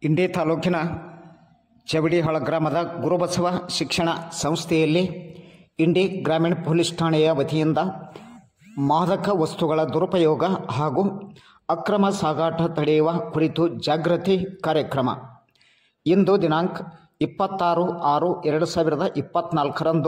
ಇಂಡಿ ತಾಲೂಕಿನ ಚವಡಿಹಾಳ ಗ್ರಾಮದ ಗುರುಬಸವ ಶಿಕ್ಷಣ ಸಂಸ್ಥೆಯಲ್ಲಿ ಇಂಡಿ ಗ್ರಾಮೀಣ ಪೊಲೀಸ್ ಠಾಣೆಯ ವತಿಯಿಂದ ಮಾದಕ ವಸ್ತುಗಳ ದುರುಪಯೋಗ ಹಾಗೂ ಅಕ್ರಮ ಸಾಗಾಟ ತಡೆಯುವ ಕುರಿತು ಜಾಗೃತಿ ಕಾರ್ಯಕ್ರಮ ಇಂದು ದಿನಾಂಕ ಇಪ್ಪತ್ತಾರು ಆರು ಎರಡು ಸಾವಿರದ ಇಪ್ಪತ್ತ್ನಾಲ್ಕರಂದು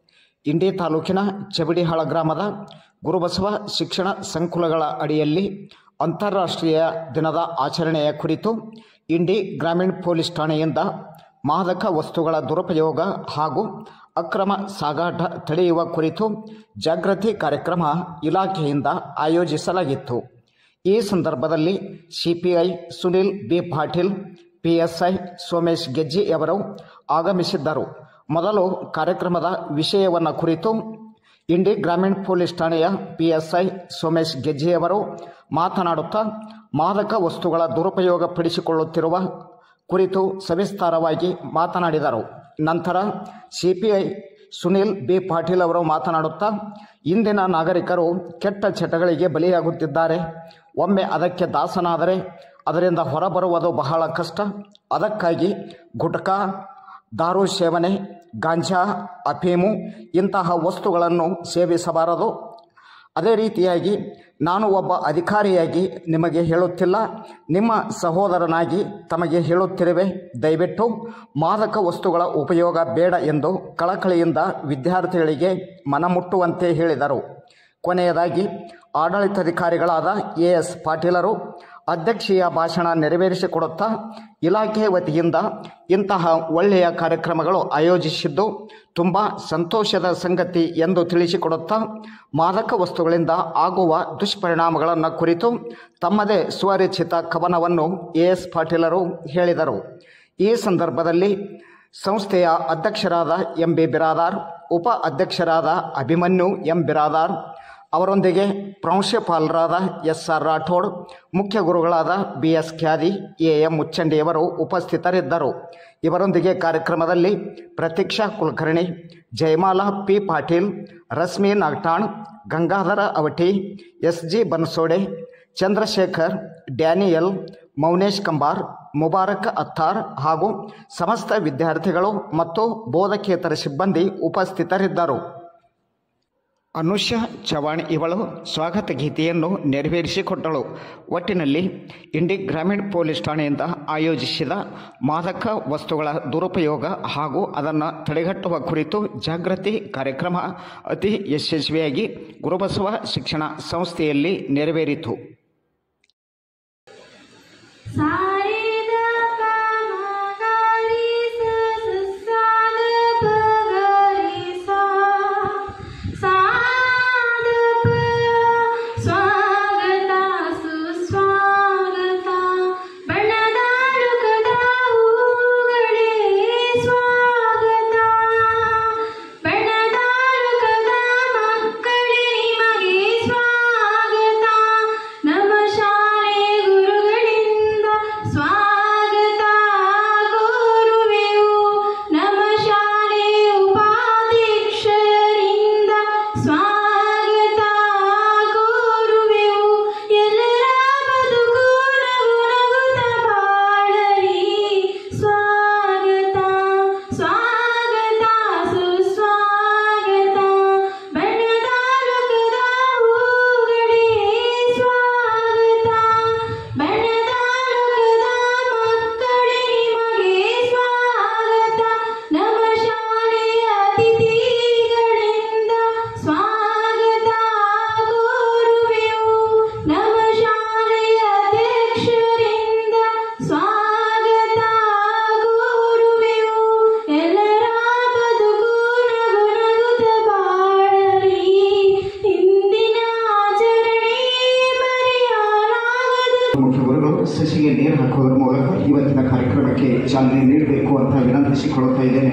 ಇಂಡಿ ತಾಲೂಕಿನ ಚಬಡಿಹಾಳ ಗ್ರಾಮದ ಗುರುಬಸವ ಶಿಕ್ಷಣ ಸಂಕುಲಗಳ ಅಡಿಯಲ್ಲಿ ಅಂತಾರಾಷ್ಟ್ರೀಯ ದಿನದ ಆಚರಣೆಯ ಕುರಿತು ಇಂಡಿ ಗ್ರಾಮೀಣ ಪೊಲೀಸ್ ಠಾಣೆಯಿಂದ ಮಾದಕ ವಸ್ತುಗಳ ದುರುಪಯೋಗ ಹಾಗೂ ಅಕ್ರಮ ಸಾಗಾಟ ತಡೆಯುವ ಕುರಿತು ಜಾಗೃತಿ ಕಾರ್ಯಕ್ರಮ ಇಲಾಖೆಯಿಂದ ಆಯೋಜಿಸಲಾಗಿತ್ತು ಈ ಸಂದರ್ಭದಲ್ಲಿ CPI Sunil B Patil PSI Somesh Gejji ಅವರು ಆಗಮಿಸಿದ್ದರು ಮೊದಲು ಕಾರ್ಯಕ್ರಮದ ವಿಷಯವನ್ನು ಕುರಿತು ಇಂಡಿ ಗ್ರಾಮೀಣ ಪೊಲೀಸ್ ಠಾಣೆಯ ಪಿಎಸ್ಐ ಸೋಮೇಶ್ ಗೆಜ್ಜಿಯವರು ಮಾತನಾಡುತ್ತಾ ಮಾದಕ ವಸ್ತುಗಳ ದುರುಪಯೋಗ ಪಡಿಸಿಕೊಳ್ಳುತ್ತಿರುವ ಕುರಿತು ಸವಿಸ್ತಾರವಾಗಿ ಮಾತನಾಡಿದರು ನಂತರ ಸಿಪಿಐ ಸುನಿಲ್ ಬಿ ಪಾಟೀಲ್ ಅವರು ಮಾತನಾಡುತ್ತಾ ಇಂದಿನ ನಾಗರಿಕರು ಕೆಟ್ಟ ಚಟಗಳಿಗೆ ಬಲಿಯಾಗುತ್ತಿದ್ದಾರೆ ಒಮ್ಮೆ ಅದಕ್ಕೆ ದಾಸನಾದರೆ ಅದರಿಂದ ಹೊರಬರುವುದು ಬಹಳ ಕಷ್ಟ ಅದಕ್ಕಾಗಿ ಗುಟ್ಕಾ ದಾರು ಸೇವನೆ ಗಾಂಜಾ ಅಫೀಮು ಇಂತಹ ವಸ್ತುಗಳನ್ನು ಸೇವಿಸಬಾರದು ಅದೇ ರೀತಿಯಾಗಿ ನಾನು ಒಬ್ಬ ಅಧಿಕಾರಿಯಾಗಿ ನಿಮಗೆ ಹೇಳುತ್ತಿಲ್ಲ ನಿಮ್ಮ ಸಹೋದರನಾಗಿ ತಮಗೆ ಹೇಳುತ್ತಿರುವೆ ದಯವಿಟ್ಟು ಮಾದಕ ವಸ್ತುಗಳ ಉಪಯೋಗ ಬೇಡ ಎಂದು ಕಳಕಳಿಯಿಂದ ವಿದ್ಯಾರ್ಥಿಗಳಿಗೆ ಮನಮುಟ್ಟುವಂತೆ ಹೇಳಿದರು ಕೊನೆಯದಾಗಿ ಆಡಳಿತಾಧಿಕಾರಿಗಳಾದ ಎ ಎಸ್ ಪಾಟೀಲರು ಅಧ್ಯಕ್ಷೀಯ ಭಾಷಣ ನೆರವೇರಿಸಿಕೊಡುತ್ತಾ ಇಲಾಖೆ ವತಿಯಿಂದ ಇಂತಹ ಒಳ್ಳೆಯ ಕಾರ್ಯಕ್ರಮಗಳು ಆಯೋಜಿಸಿದ್ದು ತುಂಬ ಸಂತೋಷದ ಸಂಗತಿ ಎಂದು ತಿಳಿಸಿಕೊಡುತ್ತಾ ಮಾದಕ ವಸ್ತುಗಳಿಂದ ಆಗುವ ದುಷ್ಪರಿಣಾಮಗಳನ್ನು ಕುರಿತು ತಮ್ಮದೇ ಸ್ವರಚಿತ ಕವನವನ್ನು ಎ ಎಸ್ ಪಾಟೀಲರು ಹೇಳಿದರು ಈ ಸಂದರ್ಭದಲ್ಲಿ ಸಂಸ್ಥೆಯ ಅಧ್ಯಕ್ಷರಾದ ಎಂ ಬಿ ಬಿರಾದಾರ್ ಉಪ ಅಧ್ಯಕ್ಷರಾದ ಅಭಿಮನ್ಯು ಎಂ ಬಿರಾದಾರ್ ಅವರೊಂದಿಗೆ ಪ್ರಾಂಶುಪಾಲರಾದ ಎಸ್ ಆರ್ ರಾಠೋಡ್ ಮುಖ್ಯ ಗುರುಗಳಾದ B S Khyadi A M ಮುಚ್ಚಂಡಿಯವರು ಉಪಸ್ಥಿತರಿದ್ದರು ಇವರೊಂದಿಗೆ ಕಾರ್ಯಕ್ರಮದಲ್ಲಿ Pratiksha Kulkarni Jayamala P Patil Rashmi Nagtan Gangadhara Avati S G Bansode Chandrashekhar Daniel Mounesh Kambar Mubarak Attar ಹಾಗೂ ಸಮಸ್ತ ವಿದ್ಯಾರ್ಥಿಗಳು ಮತ್ತು ಬೋಧಕೇತರ ಸಿಬ್ಬಂದಿ ಉಪಸ್ಥಿತರಿದ್ದರು ಅನುಷಾ ಚವಾಣ್ ಇವಳು ಸ್ವಾಗತ ಗೀತೆಯನ್ನು ನೆರವೇರಿಸಿಕೊಟ್ಟಳು ಒಟ್ಟಿನಲ್ಲಿ ಇಂಡಿ ಗ್ರಾಮೀಣ ಪೊಲೀಸ್ ಠಾಣೆಯಿಂದ ಆಯೋಜಿಸಿದ ಮಾದಕ ವಸ್ತುಗಳ ದುರುಪಯೋಗ ಹಾಗೂ ಅದನ್ನು ತಡೆಗಟ್ಟುವ ಕುರಿತು ಜಾಗೃತಿ ಕಾರ್ಯಕ್ರಮ ಅತಿ ಯಶಸ್ವಿಯಾಗಿ ಗುರುಬಸವ ಶಿಕ್ಷಣ ಸಂಸ್ಥೆಯಲ್ಲಿ ನೆರವೇರಿತು सारे द पा मा गा रि स स सा द प ग रि सा सा द प स्वागता ಸುಸ್ವಾಗತ ಬಣ್ಣದ ಲುಕದ ಹೂಗಳೇ ಸ್ವಾಗತ ಬಣ್ಣದ ಲುಕದ ಮಕ್ಕಳೇ ನಿಮಗೆ ಸ್ವಾಗತ ನಮ್ಮ ಶಾಲೆ ಗುರುಗಳಿಂದ ಸ್ವಾಗತ ಕೋರುವೆವು ನಮ್ಮ ಶಾಲೆ ಉಪಾಧ್ಯಕ್ಷರಿಂದ ಸ್ವಾಗತ ಕೋರುವೆವು ಎಲ್ಲರ ಬದುಕು ನಗು ನಗುತ್ತ ಬಾಳಲಿ ಸ್ವಾಗತ ಸ್ವಾಗತ ಸುಸ್ವಾಗತ ಬಣ್ಣದ ಲೋಕದ ಹೂಗಳೇ ಸ್ವಾಗತ ಬಣ್ಣದ ಲೋಕದ ಮಕ್ಕಳೇ ನಿಮಗೆ ಸ್ವಾಗತ ನಮ್ಮ ಶಾಲೆಯ ಅತಿಥಿಗಳಿಂದ ಸ್ವಾಗತ ಕೋರುವೆವು ನಮ್ಮ ಶಾಲೆಯ ಅಧ್ಯಕ್ಷರಿಂದ ಸ್ವಾಗತ ಕೋರುವೆವು ಎಲ್ಲರ ಬದುಕು ನಗು ನಗುತ್ತ ಬಾಳಲಿ ಇಂದಿನ ಆಚರಣೆ ಮರೆಯಲಾಗದು ಮುಖ್ಯ ಗುರುಗಳು ಸಸಿಗೆ ನೀರು ಹಾಕುವುದರ ಮೂಲಕ ಇವತ್ತಿನ ಕಾರ್ಯಕ್ರಮಕ್ಕೆ ಚಾಲನೆ ನೀಡಬೇಕು ಅಂತ ವಿನಂತಿಸಿಕೊಳ್ಳುತ್ತಾ ಇದ್ದೇನೆ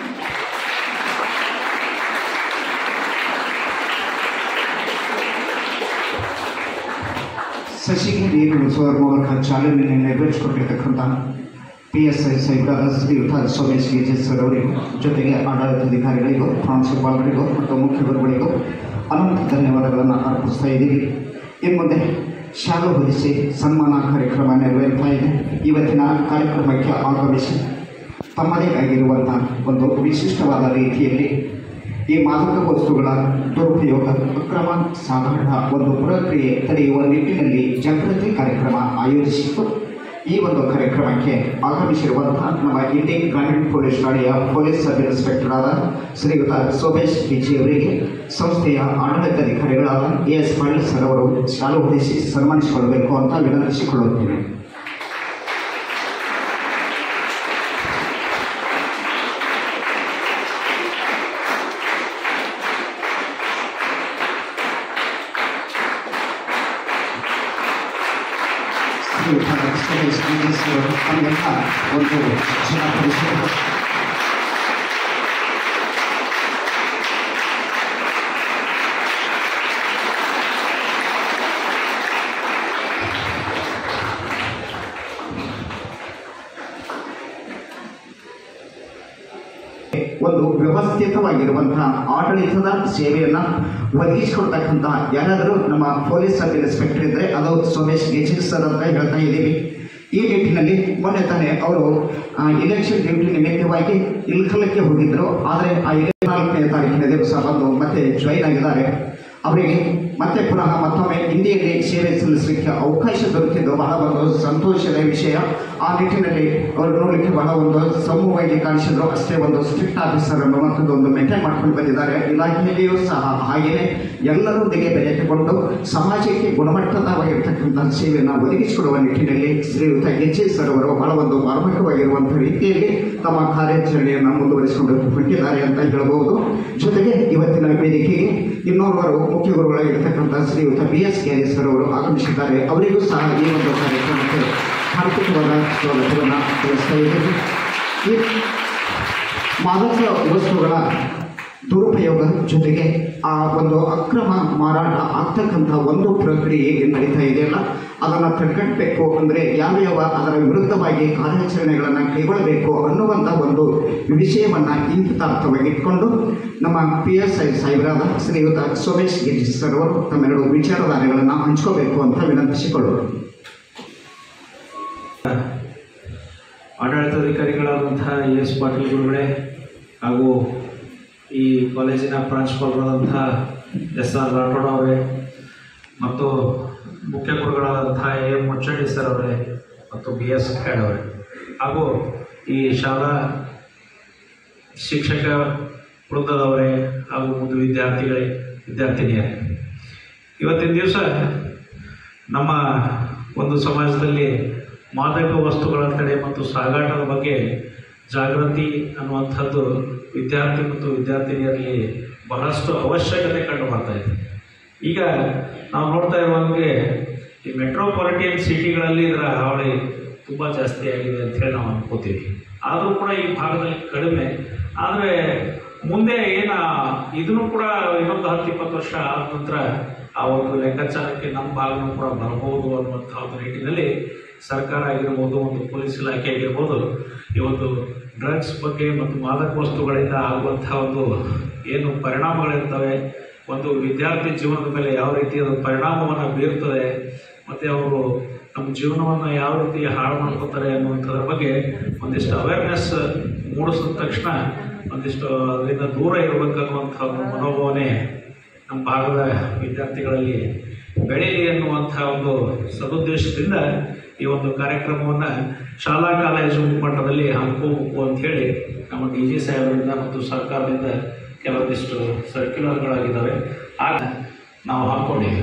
ಸಸಿಗೆ ನೀರು ಉಳಿಸುವುದರ ಮೂಲಕ ಚಾಲನೆಯನ್ನು ನೆರವೇರಿಸಿಕೊಟ್ಟಿರ್ತಕ್ಕಂಥ ಪಿ ಎಸ್ ಐ ಸಾಹೇಬರಾದ ಶ್ರೀಯುತ ಸೋಮೇಶ್ ಗೆ ಸರ್ ಅವರಿಗೂ ಜೊತೆಗೆ ಆಡಳಿತಾಧಿಕಾರಿಗಳಿಗೂ ಪ್ರಾಂಶುಪಾಲರಿಗೂ ಮತ್ತು ಮುಖ್ಯ ಗುರುಗಳಿಗೂ ಅನಂತ ಧನ್ಯವಾದಗಳನ್ನು ಅರ್ಪಿಸ್ತಾ ಇದ್ದೀವಿ ಇನ್ನು ಮುಂದೆ ಶಾಲು ಹೊದಿಸಿ ಸನ್ಮಾನ ಕಾರ್ಯಕ್ರಮ ನೆರವೇರ್ತಾ ಇದೆ ಇವತ್ತಿನ ಕಾರ್ಯಕ್ರಮಕ್ಕೆ ಆಗಮಿಸಿ ತಮ್ಮದೇ ಆಗಿರುವಂತಹ ಒಂದು ವಿಶಿಷ್ಟವಾದ ರೀತಿಯಲ್ಲಿ ಈ ಮಾದಕ ವಸ್ತುಗಳ ದುರುಪಯೋಗ ಅಕ್ರಮ ಸಾಗಾಟ ಒಂದು ಪ್ರಕ್ರಿಯೆ ತಡೆಯುವ ನಿಟ್ಟಿನಲ್ಲಿ ಜಾಗೃತಿ ಕಾರ್ಯಕ್ರಮ ಆಯೋಜಿಸಿತ್ತು ಈ ಒಂದು ಕಾರ್ಯಕ್ರಮಕ್ಕೆ ಆಗಮಿಸಿರುವಂತಹ ನಮ್ಮ ಇಂಡಿ ಗ್ರಾಮೀಣ ಪೊಲೀಸ್ ಠಾಣೆಯ ಪೊಲೀಸ್ ಸಬ್ ಇನ್ಸ್ಪೆಕ್ಟರ್ ಆದ ಶ್ರೀಯುತ ಸೋಮೇಶ್ ಡಿಜಿ ಅವರಿಗೆ ಸಂಸ್ಥೆಯ ಆಡಳಿತಾಧಿಕಾರಿಗಳಾದ ಎ ಎಸ್ ಪಾಟೀಲ್ ಸರ್ ಅವರು ಶಾಲು ಹೊದಿಸಿ ಸನ್ಮಾನಿಸಿಕೊಳ್ಳಬೇಕು ಅಂತ ವಿನಂತಿಸಿಕೊಳ್ಳುತ್ತೇನೆ ಶ್ರೀಯುತ ಸೋಮೇಶ್ ಡಿಜಿ ಸರ್ ಅವರು ತಮ್ಮೆಲ್ಲ ಒಂದು ಶಿಕ್ಷಣ ಪರಿಷತ್ ಒಂದು ವ್ಯವಸ್ಥಿತವಾಗಿರುವಂತಹ ಆಡಳಿತದ ಸೇವೆಯನ್ನ ಒದಗಿಸಿಕೊಡ್ತಕ್ಕಂತಹ ಯಾರಾದರೂ ನಮ್ಮ ಪೊಲೀಸ್ ಸಬ್ ಇನ್ಸ್ಪೆಕ್ಟರ್ ಇದ್ರೆ ಅದು ಸೋಮೇಶ್ ಗೆಜಿಲ್ ಸರ್ ಅಂತ ಹೇಳ್ತಾ ಇದ್ದೀವಿ ಈ ನಿಟ್ಟಿನಲ್ಲಿ ಮೊನ್ನೆ ತಾನೇ ಅವರು ಇಲೆಕ್ಷನ್ ಡ್ಯೂಟಿ ನಿಮಿತ್ತವಾಗಿ ಇಲ್ಕಲಕ್ಕೆ ಹೋಗಿದ್ರು ಆದರೆ ಆ ಇಪ್ಪತ್ನಾಲ್ಕನೇ ತಾರೀಕಿನ ದಿವಸ ಬಂದು ಮತ್ತೆ ಜಾಯಿನ್ ಆಗಿದ್ದಾರೆ ಅವರಿಗೆ ಮತ್ತೆ ಪುನಃ ಮತ್ತೊಮ್ಮೆ ಹಿಂದಿಯಲ್ಲಿ ಸೇವೆ ಸಲ್ಲಿಸಲಿಕ್ಕೆ ಅವಕಾಶ ದೊರೆತಿದ್ದು ಬಹಳ ಒಂದು ಸಂತೋಷದ ವಿಷಯ ಆ ನಿಟ್ಟಿನಲ್ಲಿ ಅವರು ನೋಡಲಿಕ್ಕೆ ಬಹಳ ಒಂದು ಸಮೂಹವಾಗಿ ಕಾಣಿಸಿದ್ರು ಅಷ್ಟೇ ಒಂದು ಸ್ಟ್ರಿಕ್ಟ್ ಆಫೀಸರ್ ಅನ್ನು ಮತ್ತೊಂದು ಒಂದು ಮೇಂಟೈನ್ ಮಾಡ್ಕೊಂಡು ಬಂದಿದ್ದಾರೆ ಇಲಾಖೆಯಲ್ಲಿಯೂ ಸಹ ಹಾಗೆಯೇ ಎಲ್ಲರೊಂದಿಗೆ ಬೆರೆತುಕೊಂಡು ಸಮಾಜಕ್ಕೆ ಗುಣಮಟ್ಟದವಾಗಿರ್ತಕ್ಕಂಥ ಸೇವೆಯನ್ನು ಒದಗಿಸಿಕೊಡುವ ನಿಟ್ಟಿನಲ್ಲಿ ಶ್ರೀಯುತ ಎಚ್ ಎಸ್ ಸರ್ ಅವರು ಬಹಳ ಒಂದು ಮಾರ್ಮಿಕವಾಗಿರುವಂತಹ ರೀತಿಯಲ್ಲಿ ತಮ್ಮ ಕಾರ್ಯಾಚರಣೆಯನ್ನು ಮುಂದುವರಿಸಿಕೊಂಡು ಹೊಂಟಿದ್ದಾರೆ ಅಂತ ಹೇಳಬಹುದು ಜೊತೆಗೆ ಇವತ್ತಿನ ವೇದಿಕೆಗೆ ಇನ್ನೋರ್ವರು ಮುಖ್ಯ ಗುರುಗಳಾಗಿರ್ತಕ್ಕಂಥ ಶ್ರೀಯುತ ಬಿ ಎಸ್ ಕ್ಯಾರಿ ಸರ್ ಅವರು ಆಗಮಿಸಿದ್ದಾರೆ ಅವರಿಗೂ ಸಹ ಈ ಒಂದು ಕಾರ್ಯಕ್ರಮಕ್ಕೆ ಹಾರ್ದಿಕವಾದ ಸ್ವಾಗತವನ್ನು ತಿಳಿಸ್ತಾ ಇದ್ದೇವೆ ಈ ಮಾದಕ ವಸ್ತುಗಳ ದುರುಪಯೋಗ ಜೊತೆಗೆ ಆ ಒಂದು ಅಕ್ರಮ ಮಾರಾಟ ಆಗ್ತಕ್ಕಂಥ ಒಂದು ಪ್ರಕ್ರಿಯೆ ಏನು ನಡೀತಾ ಇದೆಯಲ್ಲ ಅದನ್ನು ತಡೆಗಟ್ಟಬೇಕು ಅಂದರೆ ಯಾವ್ಯಾವ ಅದರ ವಿರುದ್ಧವಾಗಿ ಕಾರ್ಯಾಚರಣೆಗಳನ್ನು ಕೈಗೊಳ್ಳಬೇಕು ಅನ್ನುವಂಥ ಒಂದು ವಿಷಯವನ್ನು ಇಂಕಿತಾರ್ಥವಾಗಿ ಇಟ್ಕೊಂಡು ನಮ್ಮ ಪಿ ಎಸ್ ಐ ಸಾಹೇಬರಾದ ಶ್ರೀಯುತ ಸೋಮೇಶ್ ಗಿರಿ ಸರ್ ಅವರು ತಮ್ಮೆರಡು ವಿಚಾರಧಾರೆಗಳನ್ನು ಹಂಚ್ಕೋಬೇಕು ಅಂತ ವಿನಂತಿಸಿಕೊಳ್ಳೋರು ಆಡಳಿತಾಧಿಕಾರಿಗಳಾದಂತಹ ಎ ಎಸ್ ಪಾಟೀಲ್ ಗುರುಗಳೇ ಹಾಗೂ ಈ ಕಾಲೇಜಿನ ಪ್ರಾಂಶುಪಾಲರಾದಂತಹ ಎಸ್ ಆರ್ ರಾಠೋಡ್ ಅವರೇ ಮತ್ತು ಮುಖ್ಯ ಗುರುಗಳಾದಂತಹ ಎ ಎಂ ಮುಚ್ಚಳ್ಳಿ ಸರ್ ಅವರೇ ಮತ್ತು ಬಿ ಎಸ್ ಖೇಡ್ ಅವರೇ ಹಾಗೂ ಈ ಶಾಲಾ ಶಿಕ್ಷಕ ವೃಂದದವರೇ ಹಾಗೂ ಮುದ್ದು ವಿದ್ಯಾರ್ಥಿಗಳೇ ವಿದ್ಯಾರ್ಥಿನಿಯರೇ ಇವತ್ತಿನ ದಿವಸ ನಮ್ಮ ಒಂದು ಸಮಾಜದಲ್ಲಿ ಮಾದಕ ವಸ್ತುಗಳ ತಡೆ ಮತ್ತು ಸಾಗಾಟದ ಬಗ್ಗೆ ಜಾಗೃತಿ ಅನ್ನುವಂಥದ್ದು ವಿದ್ಯಾರ್ಥಿ ಮತ್ತು ವಿದ್ಯಾರ್ಥಿನಿಯರಲ್ಲಿ ಬಹಳಷ್ಟು ಅವಶ್ಯಕತೆ ಕಂಡು ಬರ್ತಾ ಇದೆ ಈಗ ನಾವು ನೋಡ್ತಾ ಇರುವಂಗೆ ಈ ಮೆಟ್ರೋಪಾಲಿಟಿಯನ್ ಸಿಟಿಗಳಲ್ಲಿ ಇದರ ಹಾವಳಿ ತುಂಬ ಜಾಸ್ತಿ ಆಗಿದೆ ಅಂತ ಹೇಳಿ ನಾವು ಅನ್ಕೋತೀವಿ ಆದರೂ ಕೂಡ ಈ ಭಾಗದಲ್ಲಿ ಕಡಿಮೆ ಆದರೆ ಮುಂದೆ ಏನ ಇದನ್ನು ಕೂಡ ಇನ್ನೊಂದು ಹತ್ತು ಇಪ್ಪತ್ತು ವರ್ಷ ಆದ ನಂತರ ಆ ಒಂದು ಲೆಕ್ಕಾಚಾರಕ್ಕೆ ನಮ್ಮ ಭಾಗನೂ ಕೂಡ ಬರಬಹುದು ಅನ್ನುವಂಥ ಒಂದು ನಿಟ್ಟಿನಲ್ಲಿ ಸರ್ಕಾರ ಆಗಿರ್ಬೋದು ಒಂದು ಪೊಲೀಸ್ ಇಲಾಖೆ ಆಗಿರ್ಬೋದು ಇವತ್ತು ಡ್ರಗ್ಸ್ ಬಗ್ಗೆ ಮತ್ತು ಮಾದಕ ವಸ್ತುಗಳಿಂದ ಆಗುವಂಥ ಒಂದು ಏನು ಪರಿಣಾಮಗಳಿರ್ತವೆ ಒಂದು ವಿದ್ಯಾರ್ಥಿ ಜೀವನದ ಮೇಲೆ ಯಾವ ರೀತಿ ಅದು ಪರಿಣಾಮವನ್ನು ಬೀರ್ತದೆ ಮತ್ತು ಅವರು ನಮ್ಮ ಜೀವನವನ್ನು ಯಾವ ರೀತಿ ಹಾಳು ಮಾಡ್ಕೋತಾರೆ ಅನ್ನುವಂಥದ್ರ ಬಗ್ಗೆ ಒಂದಿಷ್ಟು ಅವೇರ್ನೆಸ್ ಮೂಡಿಸಿದ ತಕ್ಷಣ ಒಂದಿಷ್ಟು ಅದರಿಂದ ದೂರ ಇರಬೇಕನ್ನುವಂಥ ಒಂದು ಮನೋಭಾವನೆ ನಮ್ಮ ಭಾಗದ ವಿದ್ಯಾರ್ಥಿಗಳಲ್ಲಿ ಬೆಳೀಲಿ ಅನ್ನುವಂಥ ಒಂದು ಸದುದ್ದೇಶದಿಂದ ಈ ಒಂದು ಕಾರ್ಯಕ್ರಮವನ್ನು ಶಾಲಾ ಕಾಲೇಜು ಮಟ್ಟದಲ್ಲಿ ಹಮ್ಮಿಕೋಬೇಕು ಅಂಥೇಳಿ ನಮ್ಮ ಡಿ ಜಿ ಸಾಹೇಬರಿಂದ ಮತ್ತು ಸರ್ಕಾರದಿಂದ ಕೆಲವೊಂದಿಷ್ಟು ಸರ್ಕ್ಯುಲರ್ಗಳಾಗಿದ್ದಾವೆ ಆಗ ನಾವು ಹಾಕ್ಕೊಂಡಿದ್ದೀವಿ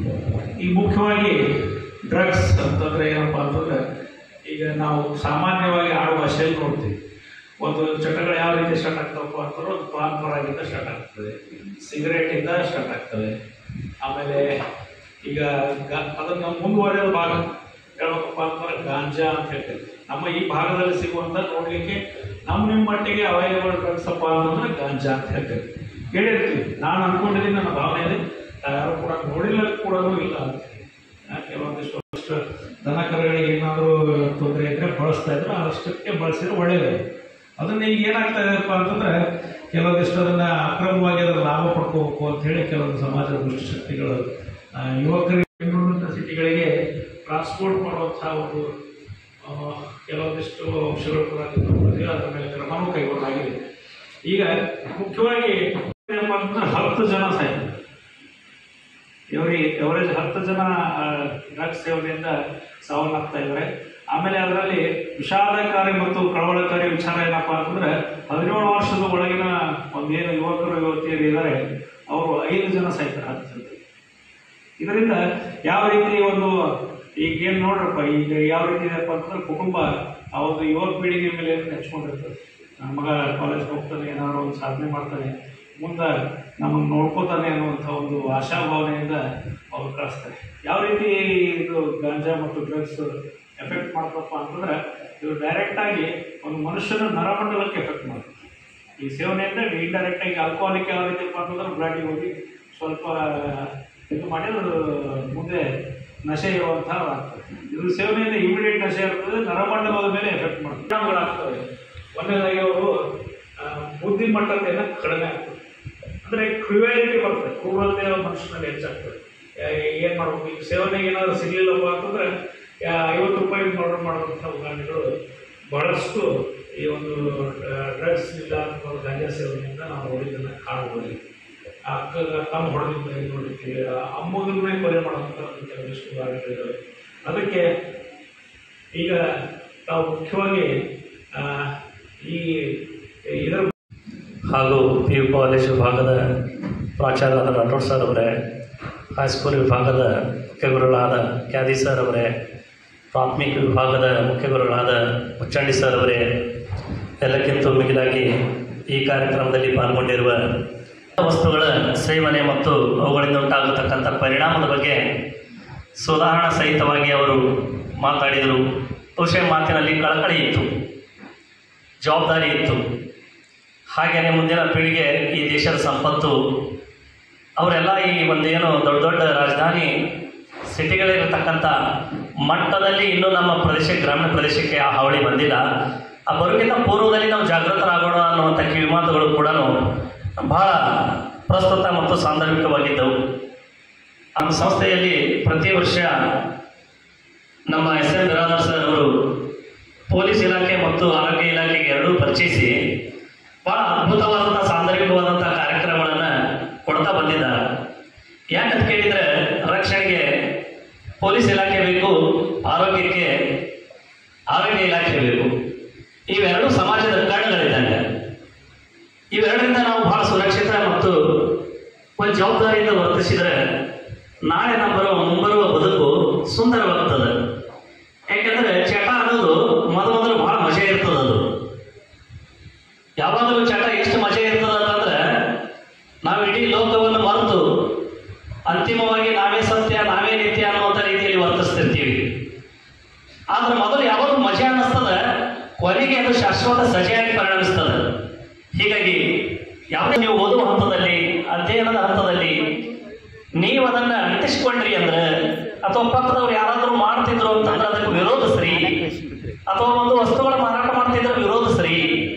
ಈ ಮುಖ್ಯವಾಗಿ ಡ್ರಗ್ಸ್ ಅಂತಂದರೆ ಏನಪ್ಪ ಅಂತಂದ್ರೆ ಈಗ ನಾವು ಸಾಮಾನ್ಯವಾಗಿ ಆಡುವ ಭಾಷೆಯಲ್ಲಿ ನೋಡ್ತೀವಿ ಒಂದು ಚಟಗಳು ಯಾವ ರೀತಿ ಸ್ಟಾರ್ಟ್ ಆಗ್ತಾವಪ್ಪ ಅಂತಂದ್ರೆ ಒಂದು ಪಾನ್ ಪರಾಗಿಂದ ಸ್ಟಾರ್ಟ್ ಆಗ್ತದೆ ಸಿಗರೇಟಿಂದ ಸ್ಟಾರ್ಟ್ ಆಗ್ತವೆ ಆಮೇಲೆ ಈಗ ಗ ಅದನ್ನು ಮುಂದುವರೆದ ಭಾಗ ಹೇಳ್ಬೇಕಪ್ಪ ಅಂತಂದ್ರೆ ಗಾಂಜಾ ಅಂತ ಹೇಳ್ತೇವೆ ನಮ್ಮ ಈ ಭಾಗದಲ್ಲಿ ಸಿಗುವಂಥ ನೋಡಲಿಕ್ಕೆ ನಮ್ಮ ನಿಮ್ಮ ಮಟ್ಟಿಗೆ ಅವೈಲೇಬಲ್ ಡ್ರಗ್ಸ್ ಅಪ್ಪ ಅಂತಂದ್ರೆ ಗಾಂಜಾ ಅಂತ ಹೇಳ್ತೇವೆ ಕೇಳಿರ್ತೀವಿ ನಾನು ಅನ್ಕೊಂಡಿದ್ದೀನಿ ನನ್ನ ಭಾವನೆ ಇದೆ ಯಾರು ಕೂಡ ನೋಡಿಲ್ಲ ಕೂಡ ಇಲ್ಲ ಅಂತ ಆ, ಕೆಲವೊಂದಿಷ್ಟು ಅಷ್ಟು ದನ ಕರುಗಳಿಗೆ ಏನಾದರೂ ತೊಂದರೆ ಇದ್ದರೆ ಬಳಸ್ತಾ ಇದ್ರೆ ಅಷ್ಟಕ್ಕೆ ಬಳಸಿದ್ರೆ ಒಳ್ಳೆಯದು ಅದನ್ನ ಈಗ ಏನಾಗ್ತಾ ಇದೆಯಪ್ಪ ಅಂತಂದ್ರೆ ಕೆಲವೊಂದಿಷ್ಟು ಅದನ್ನ ಅಕ್ರಮವಾಗಿ ಅದರ ಲಾಭ ಪಡ್ಕೋಬೇಕು ಅಂತ ಹೇಳಿ ಕೆಲವೊಂದು ಸಮಾಜದ ದುಷ್ಟಶಕ್ತಿಗಳು ಆ, ಯುವಕರಿಗೆ ಬೆಂಗಳೂರಿನ ಸಿಟಿಗಳಿಗೆ ಟ್ರಾನ್ಸ್ಪೋರ್ಟ್ ಮಾಡುವಂತಹ ಒಂದು ಆ, ಕೆಲವೊಂದಿಷ್ಟು ಅಂಶಗಳು ಕೂಡ ಕಂಡುಬಂದಿವೆ. ಅದರ ಮೇಲೆ ಕ್ರಮವೂ ಕೈಗೊಳ್ಳಲಾಗಿದೆ ಈಗ ಮುಖ್ಯವಾಗಿ ಏನಪ್ಪ ಅಂತಂದ್ರೆ ಹತ್ತು ಜನ ಸಾಯ್ತಾರೆ ಇವರಿಗೆ ಎವರೇಜ್ ಹತ್ತು ಜನ ಡ್ರಗ್ಸ್ ಸೇವನೆಯಿಂದ ಸಾವನ್ನಪ್ತಾ ಇದ್ದಾರೆ ಆಮೇಲೆ ಅದರಲ್ಲಿ ವಿಷಾದಕಾರಿ ಮತ್ತು ಕಳವಳಕಾರಿ ವಿಚಾರ ಏನಪ್ಪಾ ಅಂತಂದ್ರೆ ಹದಿನೇಳು ವರ್ಷದ ಒಳಗಿನ ಒಂದೇನು ಯುವಕರು ಯುವತಿಯರು ಇದ್ದಾರೆ ಅವರು ಐದು ಜನ ಸಾಯ್ತಾರೆ ಹತ್ತು ಜನ ಇದರಿಂದ ಯಾವ ರೀತಿ ಒಂದು ಈಗ ಏನು ನೋಡ್ರಪ್ಪ ಈಗ ಯಾವ ರೀತಿ ಇದೆಯಪ್ಪ ಅಂತಂದ್ರೆ ಕುಟುಂಬ ಆ ಒಂದು ಯುವಕ ಪೀಳಿಗೆ ಮೇಲೆ ನೆಚ್ಕೊಂಡಿರ್ತದೆ ನನ್ನ ಮಗ ಕಾಲೇಜ್ಗೆ ಹೋಗ್ತಾನೆ ಏನಾದ್ರು ಒಂದು ಸಾಧನೆ ಮಾಡ್ತಾನೆ ಮುಂದೆ ನಮಗೆ ನೋಡ್ಕೋತಾನೆ ಅನ್ನುವಂಥ ಒಂದು ಆಶಾಭಾವನೆಯಿಂದ ಅವ್ರು ಕಳಿಸ್ತಾರೆ ಯಾವ ರೀತಿ ಇದು ಗಾಂಜಾ ಮತ್ತು ಡ್ರಗ್ಸ್ ಎಫೆಕ್ಟ್ ಮಾಡ್ತಪ್ಪ ಅಂತಂದ್ರೆ ಇದು ಡೈರೆಕ್ಟಾಗಿ ಒಂದು ಮನುಷ್ಯನ ನರಮಂಡಲಕ್ಕೆ ಎಫೆಕ್ಟ್ ಮಾಡ್ತದೆ ಈ ಸೇವನೆಯಿಂದ ಇಂಡೈರೆಕ್ಟ್ ಆಗಿ ಆಲ್ಕೋಹಾಲಿಕ್ ಯಾವ ರೀತಿ ಅಂತಂದ್ರೆ ಬ್ಲಡ್ಗೆ ಹೋಗಿ ಸ್ವಲ್ಪ ಇದು ಮಾಡಿ ಅದು ಮುಂದೆ ನಶೆ ಇರುವಂತಹ ಆಗ್ತದೆ ಇದು ಸೇವನೆಯಿಂದ ಇಮಿಡಿಯೇಟ್ ನಶೆ ಇರ್ತದೆ ನರಮಂಡಲದ ಮೇಲೆ ಎಫೆಕ್ಟ್ ಮಾಡ್ತದೆ ಪರಿಣಾಮಗಳಾಗ್ತವೆ ಒಂದನೇದಾಗಿ ಅವರು ಆ, ಬುದ್ಧಿಮಟ್ಟತೆಯನ್ನು ಕಡಿಮೆ ಆಗ್ತದೆ ಅಂದರೆ ಕ್ರಿಯಾಲಿಟಿ ಬರ್ತದೆ ಕ್ರೂರತೆ ಮನುಷ್ಯನಲ್ಲಿ ಹೆಚ್ಚಾಗ್ತದೆ ಏನು ಮಾಡ್ಬೇಕು ಈಗ ಸೇವನೆಗೆ ಏನಾದ್ರು ಸಿಗಲಿಲ್ಲಪ್ಪ ಅಂತಂದ್ರೆ ಆ, ಐವತ್ತು ರೂಪಾಯಿ ಆರ್ಡರ್ ಮಾಡುವಂಥ ಉದಾಹರಣೆಗಳು ಬಹಳಷ್ಟು ಈ ಒಂದು ಡ್ರಗ್ಸ್ ಇಲ್ಲ ಅಥವಾ ಗಾಂಜಾ ಸೇವನೆಯಿಂದ ನಾವು ನೋಡಿದ್ದನ್ನು ಕಾಣಬಹುದು ಅಕ್ಕ ತಮ್ಮ ಹೊಡೆದಿಂದ ನೋಡಿರ್ತೀವಿ ಅಮ್ಮಗನ್ನೇ ಕೊಲೆ ಮಾಡುವಂಥ ಕೆಲವಷ್ಟು ಉದಾಹರಣೆಗಳಿದ್ದಾವೆ ಅದಕ್ಕೆ ಈಗ ತಾವು ಮುಖ್ಯವಾಗಿ ಆ, ಈ ಇದರ ಹಾಗೂ ಪಿ ಯು ಕಾಲೇಜ್ ವಿಭಾಗದ ಪ್ರಾಚಾರ್ಯರಾದ ರಾಠೋಡ್ ಸರ್ ಅವರೇ ಹೈಸ್ಕೂಲ್ ವಿಭಾಗದ ಮುಖ್ಯ ಗುರುಗಳಾದ ಕ್ಯಾದಿ ಸರ್ ಅವರೇ ಪ್ರಾಥಮಿಕ ವಿಭಾಗದ ಮುಖ್ಯ ಗುರುಗಳಾದ ಮುಚ್ಚಂಡಿ ಸರ್ ಅವರೇ ಎಲ್ಲಕ್ಕಿಂತ ಮಿಗಿಲಾಗಿ ಈ ಕಾರ್ಯಕ್ರಮದಲ್ಲಿ ಪಾಲ್ಗೊಂಡಿರುವ ವಸ್ತುಗಳ ಸೇವನೆ ಮತ್ತು ಅವುಗಳಿಂದ ಉಂಟಾಗತಕ್ಕಂಥ ಪರಿಣಾಮದ ಬಗ್ಗೆ ಸುಧಾರಣಾ ಸಹಿತವಾಗಿ ಅವರು ಮಾತಾಡಿದರು ಬಹುಶಃ ಮಾತಿನಲ್ಲಿ ಕಳಕಳಿ ಇತ್ತು ಜವಾಬ್ದಾರಿ ಇತ್ತು ಹಾಗೆಯೇ ಮುಂದಿನ ಪೀಳಿಗೆ ಈ ದೇಶದ ಸಂಪತ್ತು ಅವರೆಲ್ಲ ಈ ಒಂದೇನು ದೊಡ್ಡ ದೊಡ್ಡ ರಾಜಧಾನಿ ಸಿಟಿಗಳಿರತಕ್ಕಂಥ ಮಟ್ಟದಲ್ಲಿ ಇನ್ನೂ ನಮ್ಮ ಪ್ರದೇಶ ಗ್ರಾಮೀಣ ಪ್ರದೇಶಕ್ಕೆ ಆ ಹಾವಳಿ ಬಂದಿಲ್ಲ ಆ ಬರುವಿನ ಪೂರ್ವದಲ್ಲಿ ನಾವು ಜಾಗೃತರಾಗೋಣ ಅನ್ನುವಂಥ ಕಿವಿಮಾತುಗಳು ಕೂಡ ಬಹಳ ಪ್ರಸ್ತುತ ಮತ್ತು ಸಾಂದರ್ಭಿಕವಾಗಿದ್ದವು ನಮ್ಮ ಸಂಸ್ಥೆಯಲ್ಲಿ ಪ್ರತಿ ವರ್ಷ ನಮ್ಮ ಎಸ್ ಎಂ ಬಿರಾದರ್ ಸರ್ ಅವರು ಪೊಲೀಸ್ ಇಲಾಖೆ ಮತ್ತು ಆರೋಗ್ಯ ಇಲಾಖೆಗೆ ಎರಡೂ ಪರಿಚಯಿಸಿ ಬಹಳ ಅದ್ಭುತವಾದಂಥ ಸಾಂದರ್ಭಿಕವಾದಂಥ ಕಾರ್ಯಕ್ರಮಗಳನ್ನು ಕೊಡ್ತಾ ಬಂದಿದ್ದಾರೆ ಯಾಕಂತ ಕೇಳಿದರೆ ರಕ್ಷಣೆಗೆ ಪೊಲೀಸ್ ಇಲಾಖೆ ಬೇಕು ಆರೋಗ್ಯಕ್ಕೆ ಆರೋಗ್ಯ ಇಲಾಖೆ ಬೇಕು ಇವೆರಡೂ ಸಮಾಜದ ಕಣ್ಣುಗಳಿದ್ದಂಗೆ ಇವೆರಡರಿಂದ ನಾವು ಬಹಳ ಸುರಕ್ಷಿತ ಮತ್ತು ಒಂದು ಜವಾಬ್ದಾರಿಯಿಂದ ವರ್ತಿಸಿದರೆ ನಾಳೆ ನಮ್ಮ ಬರುವ ಮುಂಬರುವ ಬದುಕು ಸುಂದರವಾಗ್ತದೆ ಯಾಕೆಂದ್ರೆ ಚಟ ಅನ್ನೋದು ಮೊದ ಮೊದಲು ಬಹಳ ಮಜೆ ಇರ್ತದೆ ಅದು ಯಾವಾಗಲೂ ಚಟ ಎಷ್ಟು ಮಜೆ ಇರ್ತದೆ ಅಂತಂದ್ರೆ ನಾವು ಇಡೀ ಲೋಕವನ್ನು ಮರೆತು ಅಂತಿಮವಾಗಿ ನಾವೇ ಸತ್ಯ ನಾವೇ ನಿತ್ಯ ಅನ್ನುವಂಥ ರೀತಿಯಲ್ಲಿ ವರ್ತಿಸ್ತಿರ್ತೀವಿ ಆದ್ರೆ ಮೊದಲು ಯಾವಾಗ ಮಜೆ ಅನ್ನಿಸ್ತದ ಕೊನೆಗೆ ಅದು ಶಾಶ್ವತ ಸಜೆಯಾಗಿ ಪರಿಣಮಿಸ್ತದೆ ಹೀಗಾಗಿ ಯಾವುದೇ ನೀವು ಓದುವ ಹಂತದಲ್ಲಿ ಅಧ್ಯಯನದ ಹಂತದಲ್ಲಿ ನೀವು ಅದನ್ನ ಅಂಟಿಸ್ಕೊಂಡ್ರಿ ಅಂದ್ರೆ ಅಥವಾ ಪಕ್ಕದವ್ರು ಯಾರಾದರೂ ಮಾಡ್ತಿದ್ರು ಅಂತಂದ್ರೆ ಅದಕ್ಕೆ ವಿರೋಧಿಸ್ರಿ ಅಥವಾ ಒಂದು ವಸ್ತುಗಳ ಮಾರಾಟ ಮಾಡ್ತಿದ್ರೆ ವಿರೋಧಿಸ್ರಿ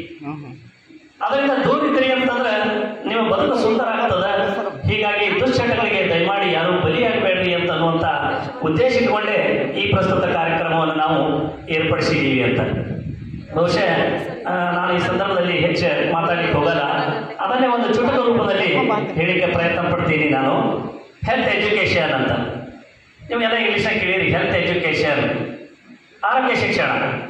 ಅದರಿಂದ ದೂರಿದ್ರಿ ಅಂತಂದ್ರೆ ನಿಮ್ಮ ಬದುಕು ಸುಂದರ ಆಗ್ತದ ಹೀಗಾಗಿ ದುಶ್ಚಟಗಳಿಗೆ ದಯಮಾಡಿ ಯಾರು ಬಲಿಯಾಗಬೇಡ್ರಿ ಅಂತ ಅನ್ನುವಂಥ ಉದ್ದೇಶ ಇಟ್ಕೊಂಡೇ ಈ ಪ್ರಸ್ತುತ ಕಾರ್ಯಕ್ರಮವನ್ನು ನಾವು ಏರ್ಪಡಿಸಿದ್ದೀವಿ ಅಂತ ಬಹುಶಃ ಆ, ನಾನು ಈ ಸಂದರ್ಭದಲ್ಲಿ ಹೆಚ್ಚು ಮಾತಾಡಲಿಕ್ಕೆ ಹೋಗಲ್ಲ ಅದನ್ನೇ ಒಂದು ಚುಟುಕ ರೂಪದಲ್ಲಿ ಹೇಳಿಕೆ ಪ್ರಯತ್ನ ಪಡ್ತೀನಿ ನಾನು ಹೆಲ್ತ್ ಎಜುಕೇಶನ್ ಅಂತ ನೀವೆಲ್ಲ ಇಂಗ್ಲೀಷ್ನಾಗ ಕೇಳಿರಿ ಹೆಲ್ತ್ ಎಜುಕೇಶನ್ ಆರೋಗ್ಯ ಶಿಕ್ಷಣ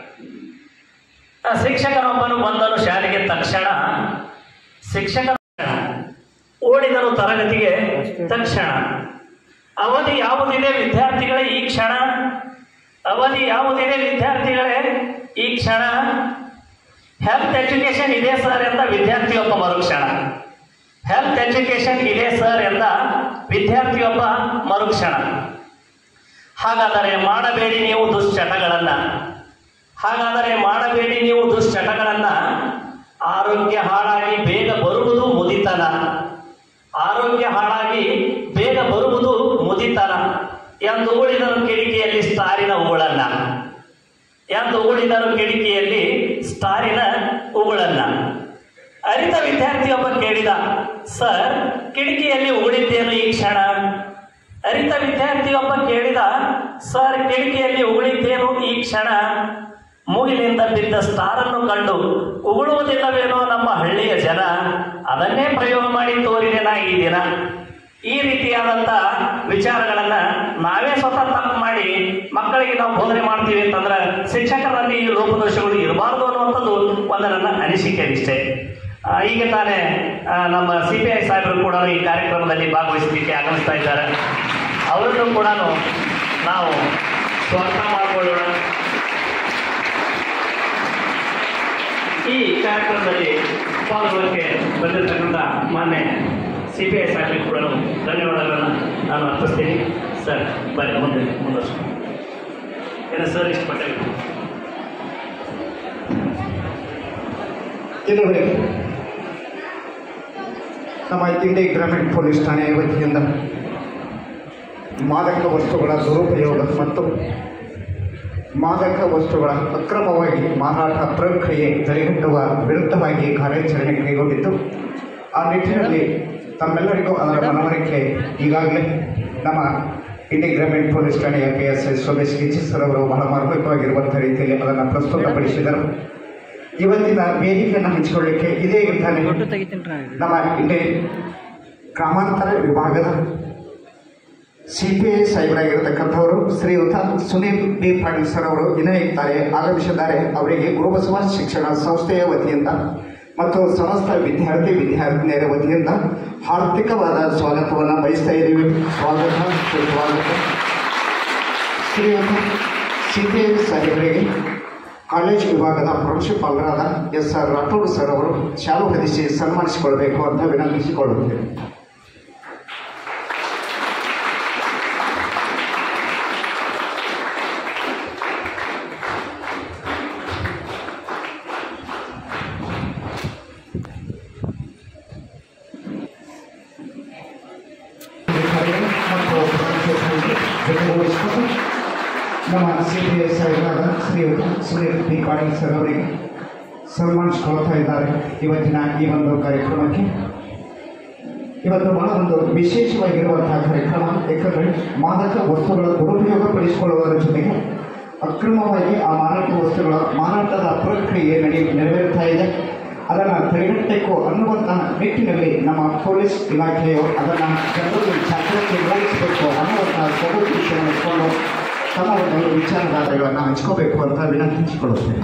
ಆ ಶಿಕ್ಷಕನೊಬ್ಬನು ಬಂದನು ಶಾಲೆಗೆ ತಕ್ಷಣ ಶಿಕ್ಷಕ ಓಡಿದನು ತರಗತಿಗೆ ತಕ್ಷಣ ಅವಧಿ ಯಾವುದಿದೆ ವಿದ್ಯಾರ್ಥಿಗಳೇ ಈ ಕ್ಷಣ ಅವಧಿ ಯಾವುದಿದೆ ವಿದ್ಯಾರ್ಥಿಗಳೇ ಈ ಕ್ಷಣ ಹೆಲ್ತ್ ಎಜುಕೇಶನ್ ಇದೆ ಸರ್ ಎಂದ ವಿದ್ಯಾರ್ಥಿಯೊಬ್ಬ ಮರುಕ್ಷಣ ಹೆಲ್ತ್ ಎಜುಕೇಶನ್ ಇದೆ ಸರ್ ಎಂದ ವಿದ್ಯಾರ್ಥಿಯೊಬ್ಬ ಮರುಕ್ಷಣ ಹಾಗಾದರೆ ಮಾಡಬೇಡಿ ನೀವು ದುಶ್ಚಟಗಳನ್ನ ಹಾಗಾದರೆ ಮಾಡಬೇಡಿ ನೀವು ದುಶ್ಚಟಗಳನ್ನ ಆರೋಗ್ಯ ಹಾಳಾಗಿ ಬೇಗ ಬರುವುದು ಮುದಿತನ ಆರೋಗ್ಯ ಹಾಳಾಗಿ ಬೇಗ ಬರುವುದು ಮುದಿತನ ಎಂದು ಉಳಿದರು ಕಿಡಿಕಿಯಲ್ಲಿ ಸ್ಟಾರಿನ ಉಗುಳನ್ನ ಎಂದು ಉಳಿದರು ಕಿಡಿಕಿಯಲ್ಲಿ ಸ್ಟಾರಿನ ಉಗುಳನ್ನ ಅರಿತ ವಿದ್ಯಾರ್ಥಿಯೊಬ್ಬ ಕೇಳಿದ ಸರ್ ಕಿಟಕಿಯಲ್ಲಿ ಉಗುಳಿದ್ದೇನು ಈ ಕ್ಷಣ ಅರಿತ ವಿದ್ಯಾರ್ಥಿಯೊಬ್ಬ ಕೇಳಿದ ಸರ್ ಕಿಟಕಿಯಲ್ಲಿ ಉಗುಳಿದ್ದೇನು ಈ ಕ್ಷಣ ಮೂಗಿನಿಂದ ಬಿದ್ದ ಸ್ಟಾರನ್ನು ಕಂಡು ಉಗುಳುವುದಿಲ್ಲವೇನೋ ನಮ್ಮ ಹಳ್ಳಿಯ ಜನ ಅದನ್ನೇ ಪ್ರಯೋಗ ಮಾಡಿ ತೋರಿದೆ ನಾ ಈ ದಿನ ಈ ರೀತಿಯಾದಂಥ ವಿಚಾರಗಳನ್ನ ನಾವೇ ಸ್ವತಃ ತಪ್ಪು ಮಾಡಿ ಮಕ್ಕಳಿಗೆ ನಾವು ಬೋಧನೆ ಮಾಡ್ತೀವಿ ಅಂತಂದ್ರೆ ಶಿಕ್ಷಕರಲ್ಲಿ ಈ ಲೋಪದೋಷಗಳು ಇರಬಾರ್ದು ಅನ್ನುವಂಥದ್ದು ಒಂದು ನನ್ನ ಅನಿಸಿಕೆ ಇಷ್ಟೇ ಆ, ಈಗ ತಾನೇ ಆ, ನಮ್ಮ ಸಿ ಪಿ ಐ ಸಾಹೇಬರು ಕೂಡ ಈ ಕಾರ್ಯಕ್ರಮದಲ್ಲಿ ಭಾಗವಹಿಸಲಿಕ್ಕೆ ಆಗಮಿಸ್ತಾ ಇದ್ದಾರೆ ಅವರನ್ನು ಕೂಡ ನಾವು ಸ್ವಾಗತ ಮಾಡಿಕೊಳ್ಳೋಣ ಈ ಕಾರ್ಯಕ್ರಮದಲ್ಲಿ ಪಾಲ್ಗೊಳ್ಳಕ್ಕೆ ಬಂದಿರತಕ್ಕಂಥ ಮಾನ್ಯ ಸಿ ಪಿ ಐ ಸಾಹೇಬರಿಗೆ ಕೂಡ ಧನ್ಯವಾದಗಳನ್ನು ನಾನು ಅರ್ಪಿಸ್ತೀನಿ ಸರ್ ಬನ್ನಿ ಮುಂದೆ ಮುಂದುವರ್ಸಿ ಏನು ಸರ್ ಇಷ್ಟು ಪಟೇಲ್ ಇದುವರೆಗೆ ನಮ್ಮ ಇಂಡಿ ಗ್ರಾಮೀಣ ಪೊಲೀಸ್ ಠಾಣೆಯ ವತಿಯಿಂದ ಮಾದಕ ವಸ್ತುಗಳ ದುರುಪಯೋಗ ಮತ್ತು ಮಾದಕ ವಸ್ತುಗಳ ಅಕ್ರಮವಾಗಿ ಮಾರಾಟ ಪ್ರಕ್ರಿಯೆ ತಡೆಗಟ್ಟುವ ವಿರುದ್ಧವಾಗಿ ಕಾರ್ಯಾಚರಣೆ ಕೈಗೊಂಡಿದ್ದು ಆ ನಿಟ್ಟಿನಲ್ಲಿ ತಮ್ಮೆಲ್ಲರಿಗೂ ಅದರ ಮನವರಿಕೆ ಈಗಾಗಲೇ ನಮ್ಮ ಇಂಡಿ ಗ್ರಾಮೀಣ ಪೊಲೀಸ್ ಠಾಣೆಯ P S I Somesh Gichchi sir ಅವರು ಬಹಳ ಮಾರ್ಮಿಕವಾಗಿರುವಂಥ ರೀತಿಯಲ್ಲಿ ಅದನ್ನು ಪ್ರಸ್ತುತಪಡಿಸಿದರು ಇವತ್ತಿನ ವೇದಿಕೆಯನ್ನು ಹಂಚಿಕೊಳ್ಳಿಕ್ಕೆ ಇದೇ ತಾನೇ ನಮ್ಮ ಇಲ್ಲಿ ಗ್ರಾಮಾಂತರ ವಿಭಾಗದ ಸಿ ಪಿ ಐ ಸಾಹೇಬರಾಗಿರತಕ್ಕಂಥವರು ಶ್ರೀಯುತ ಸುನೀಲ್ ಬಿ ಪಾಟೀಲ್ ಸರ್ ಅವರು ವಿನಯಿದ್ದಾರೆ ಆಗಮಿಸಿದ್ದಾರೆ ಅವರಿಗೆ ಗುರುಬಸವ ಶಿಕ್ಷಣ ಸಂಸ್ಥೆಯ ವತಿಯಿಂದ ಮತ್ತು ಸಮಸ್ತ ವಿದ್ಯಾರ್ಥಿ ವಿದ್ಯಾರ್ಥಿನಿಯರ ವತಿಯಿಂದ ಹಾರ್ದಿಕವಾದ ಸ್ವಾಗತವನ್ನು ಬಯಸ್ತಾ ಇದ್ದೀವಿ ಸ್ವಾಗತ ಸುಸ್ವಾಗತ ಶ್ರೀಯುತ ಸಿ ಪಿ ಐ ಸಾಹೇಬರಿಗೆ ಕಾಲೇಜು ವಿಭಾಗದ ಪ್ರಾಂಶುಪಾಲರಾದ ಎಸ್ ಆರ್ ರಾಠೋಡ್ ಸರ್ ಅವರು ಶಾಲು ಹೊದಿಸಿ ಸನ್ಮಾನಿಸಿಕೊಳ್ಬೇಕು ಅಂತ ವಿನಂತಿಸಿಕೊಳ್ಳುತ್ತೇವೆ ಮತ್ತು ಜೊತೆಗೂಡಿಸಿಕೊಂಡು ನಮ್ಮ ಸಿ ಪಿ ಎಸ್ ಸಾಹೇಬರಾದ ಶ್ರೀಯುತ ಸುನೀಲ್ ಬಿ ಪಾಟೀಲ್ ಸರ್ ಅವರಿಗೆ ಸನ್ಮಾನಿಸಿಕೊಳ್ತಾ ಇದ್ದಾರೆ ಇವತ್ತಿನ ಈ ಒಂದು ಕಾರ್ಯಕ್ರಮಕ್ಕೆ ಇವತ್ತು ಬಹಳ ಒಂದು ವಿಶೇಷವಾಗಿರುವಂತಹ ಕಾರ್ಯಕ್ರಮ ಏಕೆಂದರೆ ಮಾದಕ ವಸ್ತುಗಳ ದುರುಪಯೋಗ ಪಡಿಸಿಕೊಳ್ಳುವುದರ ಜೊತೆಗೆ ಅಕ್ರಮವಾಗಿ ಆ ಮಾರಾಟ ವಸ್ತುಗಳ ಮಾರಾಟದ ಪ್ರಕ್ರಿಯೆ ನಡೆ ನೆರವೇರ್ತಾ ಇದೆ ಅದನ್ನು ತಡೆಗಟ್ಟಬೇಕು ಅನ್ನುವಂತಹ ನಿಟ್ಟಿನಲ್ಲಿ ನಮ್ಮ ಪೊಲೀಸ್ ಇಲಾಖೆಯು ಅದನ್ನು ಜನರಲ್ಲಿ ಜಾಗೃತಿ ಮೂಡಿಸಬೇಕು ಅನ್ನುವಂತಹ ಸದುದ್ದೇಶವನ್ನು ಇಟ್ಕೊಂಡು ತಮ್ಮ ಒಂದು ವಿಚಾರಧಾರೆಗಳನ್ನು ಹಂಚ್ಕೋಬೇಕು ಅಂತ ವಿನಂತಿಸಿಕೊಳ್ಳುತ್ತೇನೆ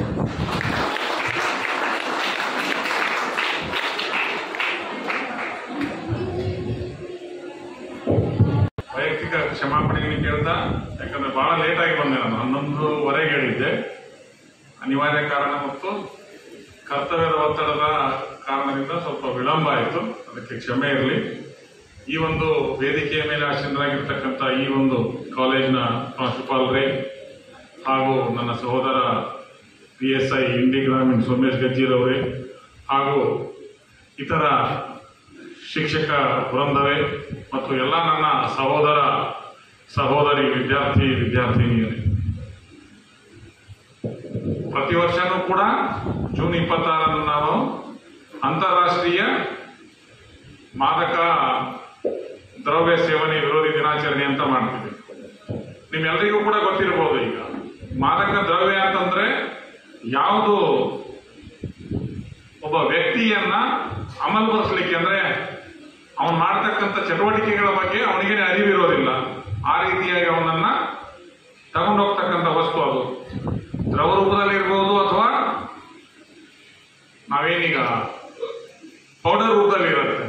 ವೈಯಕ್ತಿಕ ಕ್ಷಮಾಪಣೆಗೆ ಕೇಳ್ದ ಯಾಕಂದ್ರೆ ಬಹಳ ಲೇಟ್ ಆಗಿ ಬಂದೆ ನಾನು ಹನ್ನೊಂದುವರೆಗೆ ಹೇಳಿದ್ದೆ ಅನಿವಾರ್ಯ ಕಾರಣ ಮತ್ತು ಕರ್ತವ್ಯದ ಒತ್ತಡದ ಕಾರಣದಿಂದ ಸ್ವಲ್ಪ ವಿಳಂಬ ಆಯಿತು ಅದಕ್ಕೆ ಕ್ಷಮೆ ಇರಲಿ ಈ ಒಂದು ವೇದಿಕೆಯ ಮೇಲೆ ಆಸೀನರಾಗಿರ್ತಕ್ಕಂಥ ಈ ಒಂದು ಕಾಲೇಜಿನ ಪ್ರಾಂಶುಪಾಲರೇ ಹಾಗೂ ನನ್ನ ಸಹೋದರ ಪಿ ಎಸ್ ಐ ಇಂಡಿ ಗ್ರಾಮೀಣ ಸೋಮೇಶ್ ಗಜ್ಜಿರವರೇ ಹಾಗೂ ಇತರ ಶಿಕ್ಷಕ ವೃಂದವೇ ಮತ್ತು ಎಲ್ಲ ನನ್ನ ಸಹೋದರ ಸಹೋದರಿ ವಿದ್ಯಾರ್ಥಿ ವಿದ್ಯಾರ್ಥಿನಿಯರೇ ಪ್ರತಿ ವರ್ಷನೂ ಕೂಡ ಜೂನ್ ಇಪ್ಪತ್ತಾರನ್ನು ನಾವು ಅಂತಾರಾಷ್ಟ್ರೀಯ ಮಾದಕ ದ್ರವ್ಯ ಸೇವನೆ ವಿರೋಧಿ ದಿನಾಚರಣೆ ಅಂತ ಮಾಡ್ತೀವಿ ನಿಮ್ಮೆಲ್ಲರಿಗೂ ಕೂಡ ಗೊತ್ತಿರ್ಬೋದು ಈಗ ಮಾದಕ ದ್ರವ್ಯ ಅಂತಂದ್ರೆ ಯಾವುದು ಒಬ್ಬ ವ್ಯಕ್ತಿಯನ್ನ ಅಮಲ್ಪಡಿಸ್ಲಿಕ್ಕೆ ಅಂದ್ರೆ ಅವನು ಮಾಡ್ತಕ್ಕಂಥ ಚಟುವಟಿಕೆಗಳ ಬಗ್ಗೆ ಅವನಿಗೆ ಅರಿವಿರೋದಿಲ್ಲ ಆ ರೀತಿಯಾಗಿ ಅವನನ್ನ ತಗೊಂಡೋಗ್ತಕ್ಕಂಥ ವಸ್ತು ಅದು ದ್ರವ ರೂಪದಲ್ಲಿ ಇರ್ಬೋದು ಅಥವಾ ನಾವೇನೀಗ ಪೌಡರ್ ರೂಪದಲ್ಲಿ ಇರುತ್ತೆ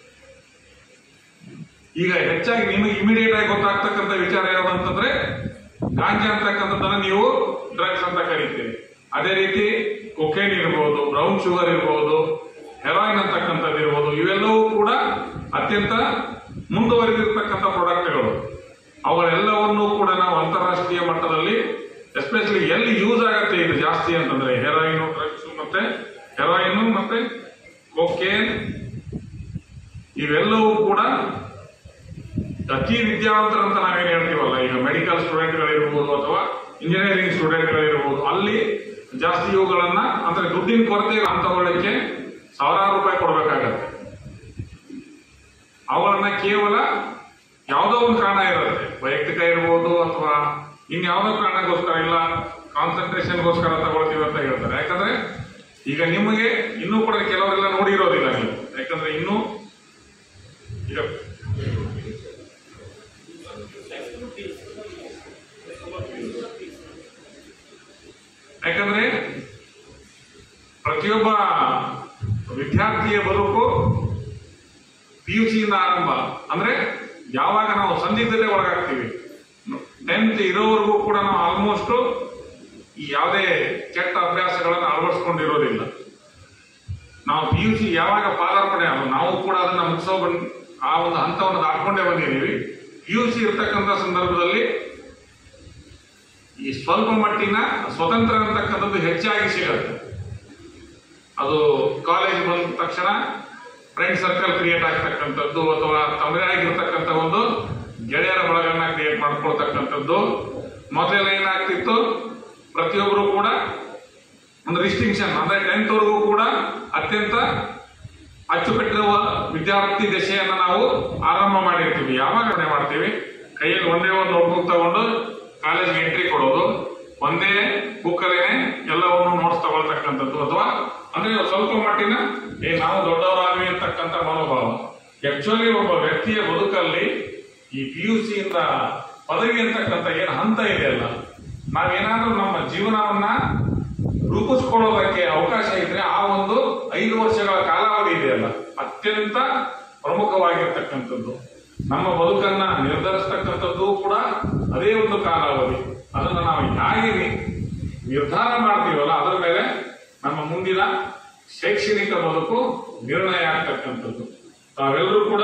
ಈಗ ಹೆಚ್ಚಾಗಿ ನಿಮಗೆ ಇಮಿಡಿಯೇಟ್ ಆಗಿ ಗೊತ್ತಾಗ್ತಕ್ಕಂಥ ವಿಚಾರ ಯಾವುದು ಅಂತಂದ್ರೆ ಗಾಂಜಾ ಅಂತಕ್ಕಂಥದ್ದನ್ನ ನೀವು ಡ್ರಗ್ಸ್ ಅಂತ ಕರಿತೀರಿ ಅದೇ ರೀತಿ ಕೊಕೇನ್ ಇರ್ಬೋದು ಬ್ರೌನ್ ಶುಗರ್ ಇರ್ಬೋದು ಹೆರಾಯಿನ್ ಅಂತಕ್ಕಂಥದ್ದು ಇರ್ಬೋದು ಇವೆಲ್ಲವೂ ಕೂಡ ಅತ್ಯಂತ ಮುಂದುವರೆದಿರ್ತಕ್ಕಂಥ ಪ್ರಾಡಕ್ಟ್ಗಳು ಅವುಗಳೆಲ್ಲವನ್ನೂ ಕೂಡ ನಾವು ಅಂತಾರಾಷ್ಟ್ರೀಯ ಮಟ್ಟದಲ್ಲಿ ಎಸ್ಪೆಷಲಿ ಎಲ್ಲಿ ಯೂಸ್ ಆಗತ್ತೆ ಇದು ಜಾಸ್ತಿ ಅಂತಂದ್ರೆ ಹೆರಾಯಿನ್ ಡ್ರಗ್ಸ್ ಮತ್ತೆ ಹೆರಾಯಿನ್ ಮತ್ತೆ ಕೊಕೇನ್ ಇವೆಲ್ಲವೂ ಕೂಡ ಅತಿ ವಿದ್ಯಾವಂತರಂತ ನಾವೇನು ಹೇಳ್ತೀವಲ್ಲ ಈಗ ಮೆಡಿಕಲ್ ಸ್ಟೂಡೆಂಟ್ಗಳಿರ್ಬೋದು ಅಥವಾ ಇಂಜಿನಿಯರಿಂಗ್ ಸ್ಟೂಡೆಂಟ್ಗಳಿರ್ಬೋದು ಅಲ್ಲಿ ಜಾಸ್ತಿ ಇವುಗಳನ್ನ ಅಂದ್ರೆ ದುಡ್ಡಿನ ಕೊರತೆ ತಗೊಳ್ಳಿಕ್ಕೆ ಸಾವಿರಾರು ರೂಪಾಯಿ ಕೊಡಬೇಕಾಗತ್ತೆ ಅವುಗಳನ್ನ ಕೇವಲ ಯಾವುದೋ ಒಂದು ಕಾರಣ ಇರುತ್ತೆ ವೈಯಕ್ತಿಕ ಇರ್ಬೋದು ಅಥವಾ ಇನ್ಯಾವುದೋ ಕಾರಣಕ್ಕೋಸ್ಕರ ಇಲ್ಲ ಕಾನ್ಸಂಟ್ರೇಷನ್ಗೋಸ್ಕರ ತಗೊಳ್ತೀವಿ ಅಂತ ಹೇಳ್ತಾರೆ ಯಾಕಂದ್ರೆ ಈಗ ನಿಮಗೆ ಇನ್ನೂ ಕೂಡ ಕೆಲವರೆಲ್ಲ ನೋಡಿರೋದಿಲ್ಲ ನೀವು ಯಾಕಂದ್ರೆ ಇನ್ನೂ ಈಗ ಯಾಕಂದ್ರೆ ಪ್ರತಿಯೊಬ್ಬ ವಿದ್ಯಾರ್ಥಿಯ ಬದುಕು ಪಿ ಯು ಸಿಯಿಂದ ಆರಂಭ ಅಂದ್ರೆ ಯಾವಾಗ ನಾವು ಸಂದಿಗ್ಧತೆ ಒಳಗಾಗ್ತೀವಿ ಟೆಂತ್ ಇರೋವರೆಗೂ ಕೂಡ ನಾವು ಆಲ್ಮೋಸ್ಟ್ ಈ ಯಾವುದೇ ಕೆಟ್ಟ ಅಭ್ಯಾಸಗಳನ್ನು ಅಳವಡಿಸ್ಕೊಂಡಿರೋದಿಲ್ಲ ನಾವು ಪಿ ಯು ಸಿ ಯಾವಾಗ ಪಾದಾರ್ಪಣೆ ಆಗೋದು ನಾವು ಕೂಡ ಅದನ್ನ ಮುಗಿಸೋ ಬಂದ್ ಆ ಒಂದು ಹಂತವನ್ನು ದಾಟ್ಕೊಂಡೇ ಬಂದಿದ್ದೀವಿ ಪಿ ಯು ಸಿ ಇರ್ತಕ್ಕಂಥ ಸಂದರ್ಭದಲ್ಲಿ ಈ ಸ್ವಲ್ಪ ಮಟ್ಟಿನ ಸ್ವತಂತ್ರ ಅಂತಕ್ಕಂಥದ್ದು ಹೆಚ್ಚಾಗಿ ಸಿಗುತ್ತೆ ಅದು ಕಾಲೇಜ್ ಬಂದ ತಕ್ಷಣ ಫ್ರೆಂಡ್ ಸರ್ಕಲ್ ಕ್ರಿಯೇಟ್ ಆಗ್ತಕ್ಕಂಥದ್ದು ಅಥವಾ ತಮ್ಮದೇ ಆಗಿರ್ತಕ್ಕಂಥ ಒಂದು ಗೆಳೆಯರ ಬಳಗನ್ನ ಕ್ರಿಯೇಟ್ ಮಾಡ್ಕೊಳ್ತಕ್ಕಂಥದ್ದು ಮೊದಲೆಲ್ಲ ಏನಾಗ್ತಿತ್ತು ಪ್ರತಿಯೊಬ್ಬರು ಕೂಡ ಒಂದು ರಿಸ್ಟ್ರಿಕ್ಷನ್ ಅಂದ್ರೆ ಟೆಂತ್ ವರೆಗೂ ಕೂಡ ಅತ್ಯಂತ ಅಚ್ಚುಕಟ್ಟಿರುವ ವಿದ್ಯಾರ್ಥಿ ದಶೆಯನ್ನ ನಾವು ಆರಂಭ ಮಾಡಿರ್ತೀವಿ ಯಾವಾಗ ಮನೆ ಮಾಡ್ತೀವಿ ಕೈಯಲ್ಲಿ ಒಂದೇ ಒಂದು ನೋಟ್ಬುಕ್ ತಗೊಂಡು ಕಾಲೇಜ್ಗೆ ಎಂಟ್ರಿ ಕೊಡೋದು ಒಂದೇ ಬುಕ್ಕಲ್ಲೇನೆ ಎಲ್ಲವನ್ನು ನೋಟ್ಸ್ ತಗೊಳ್ತಕ್ಕಂಥದ್ದು ಅಥವಾ ಅಂದ್ರೆ ಸ್ವಲ್ಪ ಮಟ್ಟಿನ ಏ ನಾವು ದೊಡ್ಡವರಾಗ್ವಿ ಅಂತಕ್ಕಂಥ ಮನೋಭಾವ ಆಕ್ಚುಲಿ ಒಬ್ಬ ವ್ಯಕ್ತಿಯ ಬದುಕಲ್ಲಿ ಈ ಪಿ ಯು ಸಿಯಿಂದ ಪದವಿ ಅಂತಕ್ಕಂಥ ಏನು ಹಂತ ಇದೆಯಲ್ಲ ನಾವೇನಾದ್ರೂ ನಮ್ಮ ಜೀವನವನ್ನ ರೂಪಿಸ್ಕೊಳ್ಳೋದಕ್ಕೆ ಅವಕಾಶ ಇದ್ರೆ ಆ ಒಂದು ಐದು ವರ್ಷಗಳ ಕಾಲಾವಧಿ ಇದೆಯಲ್ಲ ಅತ್ಯಂತ ಪ್ರಮುಖವಾಗಿರ್ತಕ್ಕಂಥದ್ದು ನಮ್ಮ ಬದುಕನ್ನ ನಿರ್ಧರಿಸ್ತಕ್ಕಂಥದ್ದು ಕೂಡ ಅದೇ ಒಂದು ಕಾಲಾವಧಿ ಅದನ್ನು ನಾವು ಹೇಗೆ ನಿ- ನಿರ್ಧಾರ ಮಾಡ್ತೀವಲ್ಲ ಅದರ ಮೇಲೆ ನಮ್ಮ ಮುಂದಿನ ಶೈಕ್ಷಣಿಕ ಬದುಕು ನಿರ್ಣಯ ಆಗ್ತಕ್ಕಂಥದ್ದು ತಾವೆಲ್ಲರೂ ಕೂಡ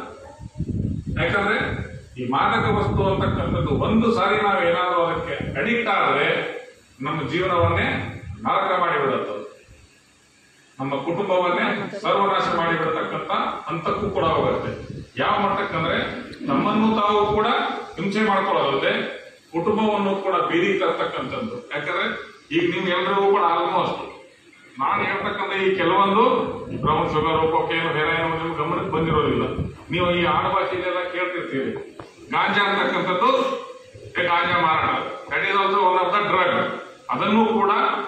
ಯಾಕಂದ್ರೆ ಈ ಮಾದಕ ವಸ್ತು ಅಂತಕ್ಕಂಥದ್ದು ಒಂದು ಸಾರಿ ನಾವು ಏನಾದರೂ ಅದಕ್ಕೆ ಅಡಿಕ್ಟ್ ಆದ್ರೆ ನಮ್ಮ ಜೀವನವನ್ನೇ ನರಕ ಮಾಡಿಬಿಡುತ್ತದೆ ನಮ್ಮ ಕುಟುಂಬವನ್ನೇ ಸರ್ವನಾಶ ಮಾಡಿಬಿಡತಕ್ಕಂತ ಹಂತಕ್ಕೂ ಕೂಡ ಹೋಗುತ್ತೆ ಯಾವ ಮಟ್ಟಕ್ಕಂದ್ರೆ ನಮ್ಮನ್ನು ತಾವು ಕೂಡ ಹಿಂಸೆ ಮಾಡ್ಕೊಳ್ಳೋದಲ್ಲದೆ ಕುಟುಂಬವನ್ನು ಕೂಡ ಬೀದಿ ತರ್ತಕ್ಕಂಥದ್ದು ಯಾಕಂದ್ರೆ ಈಗ ನೀವು ಎಲ್ರಿಗೂ ಕೂಡ ಆಲ್ಮೋಸ್ಟ್ ನಾನು ಹೇಳ್ತಕ್ಕಂಥ ಈ ಕೆಲವೊಂದು ಈ ಬ್ರೌನ್ ಶುಗರ್ ಕೊಕೇನು ಹೆರಾಯಿನ್ ನಿಮ್ಗೆ ಗಮನಕ್ಕೆ ಬಂದಿರೋದಿಲ್ಲ ನೀವು ಈ ಆಡುಭಾಷೆಯಲ್ಲೆಲ್ಲ ಕೇಳ್ತಿರ್ತೀರಿ ಗಾಂಜಾ ಅಂತಕ್ಕಂಥದ್ದು ಏ, ಗಾಂಜಾ ಮಾರಾಟ that is also one of the drug ಅದನ್ನು ಕೂಡ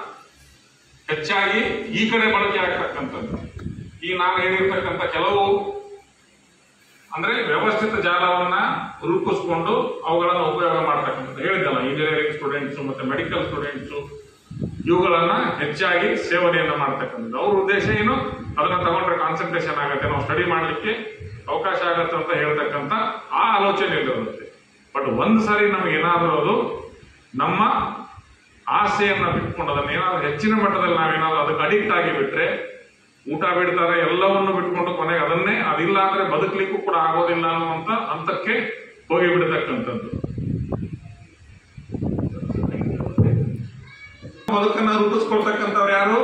ಹೆಚ್ಚಾಗಿ ಈ ಕಡೆ ಬಳಕೆ ಆಗ್ತಕ್ಕಂಥದ್ದು ಈ ನಾನು ಹೇಳಿರ್ತಕ್ಕಂಥ ಕೆಲವು ಅಂದ್ರೆ ವ್ಯವಸ್ಥಿತ ಜಾಲವನ್ನ ರೂಪಿಸ್ಕೊಂಡು ಅವುಗಳನ್ನ ಉಪಯೋಗ ಮಾಡ್ತಕ್ಕಂಥದ್ದು ಹೇಳಿದ್ದಲ್ಲ ಇಂಜಿನಿಯರಿಂಗ್ ಸ್ಟೂಡೆಂಟ್ಸ್ ಮತ್ತೆ ಮೆಡಿಕಲ್ ಸ್ಟೂಡೆಂಟ್ಸ್ ಇವುಗಳನ್ನ ಹೆಚ್ಚಾಗಿ ಸೇವನೆಯನ್ನ ಮಾಡ್ತಕ್ಕಂಥದ್ದು ಅವ್ರ ಉದ್ದೇಶ ಏನು ಅದನ್ನ ತಗೊಂಡ್ರೆ ಕಾನ್ಸಂಟ್ರೇಷನ್ ಆಗುತ್ತೆ ನಾವು ಸ್ಟಡಿ ಮಾಡ್ಲಿಕ್ಕೆ ಅವಕಾಶ ಆಗತ್ತೆ ಅಂತ ಹೇಳ್ತಕ್ಕಂಥ ಆ ಆಲೋಚನೆ ಇರುತ್ತೆ ಬಟ್ ಒಂದ್ ಸಾರಿ ನಮ್ಗೆ ಏನಾದರೂ ಅದು ನಮ್ಮ ಆಸೆಯನ್ನ ಬಿಟ್ಕೊಂಡು ಅದನ್ನ ಏನಾದ್ರು ಹೆಚ್ಚಿನ ಮಟ್ಟದಲ್ಲಿ ನಾವೇನಾದ್ರು ಅದಕ್ಕೆ ಅಡಿಕ್ಟ್ ಆಗಿ ಬಿಟ್ರೆ ಊಟ ಬಿಡ್ತಾರೆ ಎಲ್ಲವನ್ನು ಬಿಟ್ಕೊಂಡು ಕೊನೆಗೆ ಅದನ್ನೇ ಅದಿಲ್ಲ ಅಂದ್ರೆ ಬದುಕಲಿಕ್ಕೂ ಕೂಡ ಆಗೋದಿಲ್ಲ ಅನ್ನುವಂತ ಹಂತಕ್ಕೆ ಹೋಗಿ ಬಿಡತಕ್ಕಂಥದ್ದು ಬದುಕನ್ನ ರೂಪಿಸ್ಕೊಳ್ತಕ್ಕಂಥವ್ರು ಯಾರು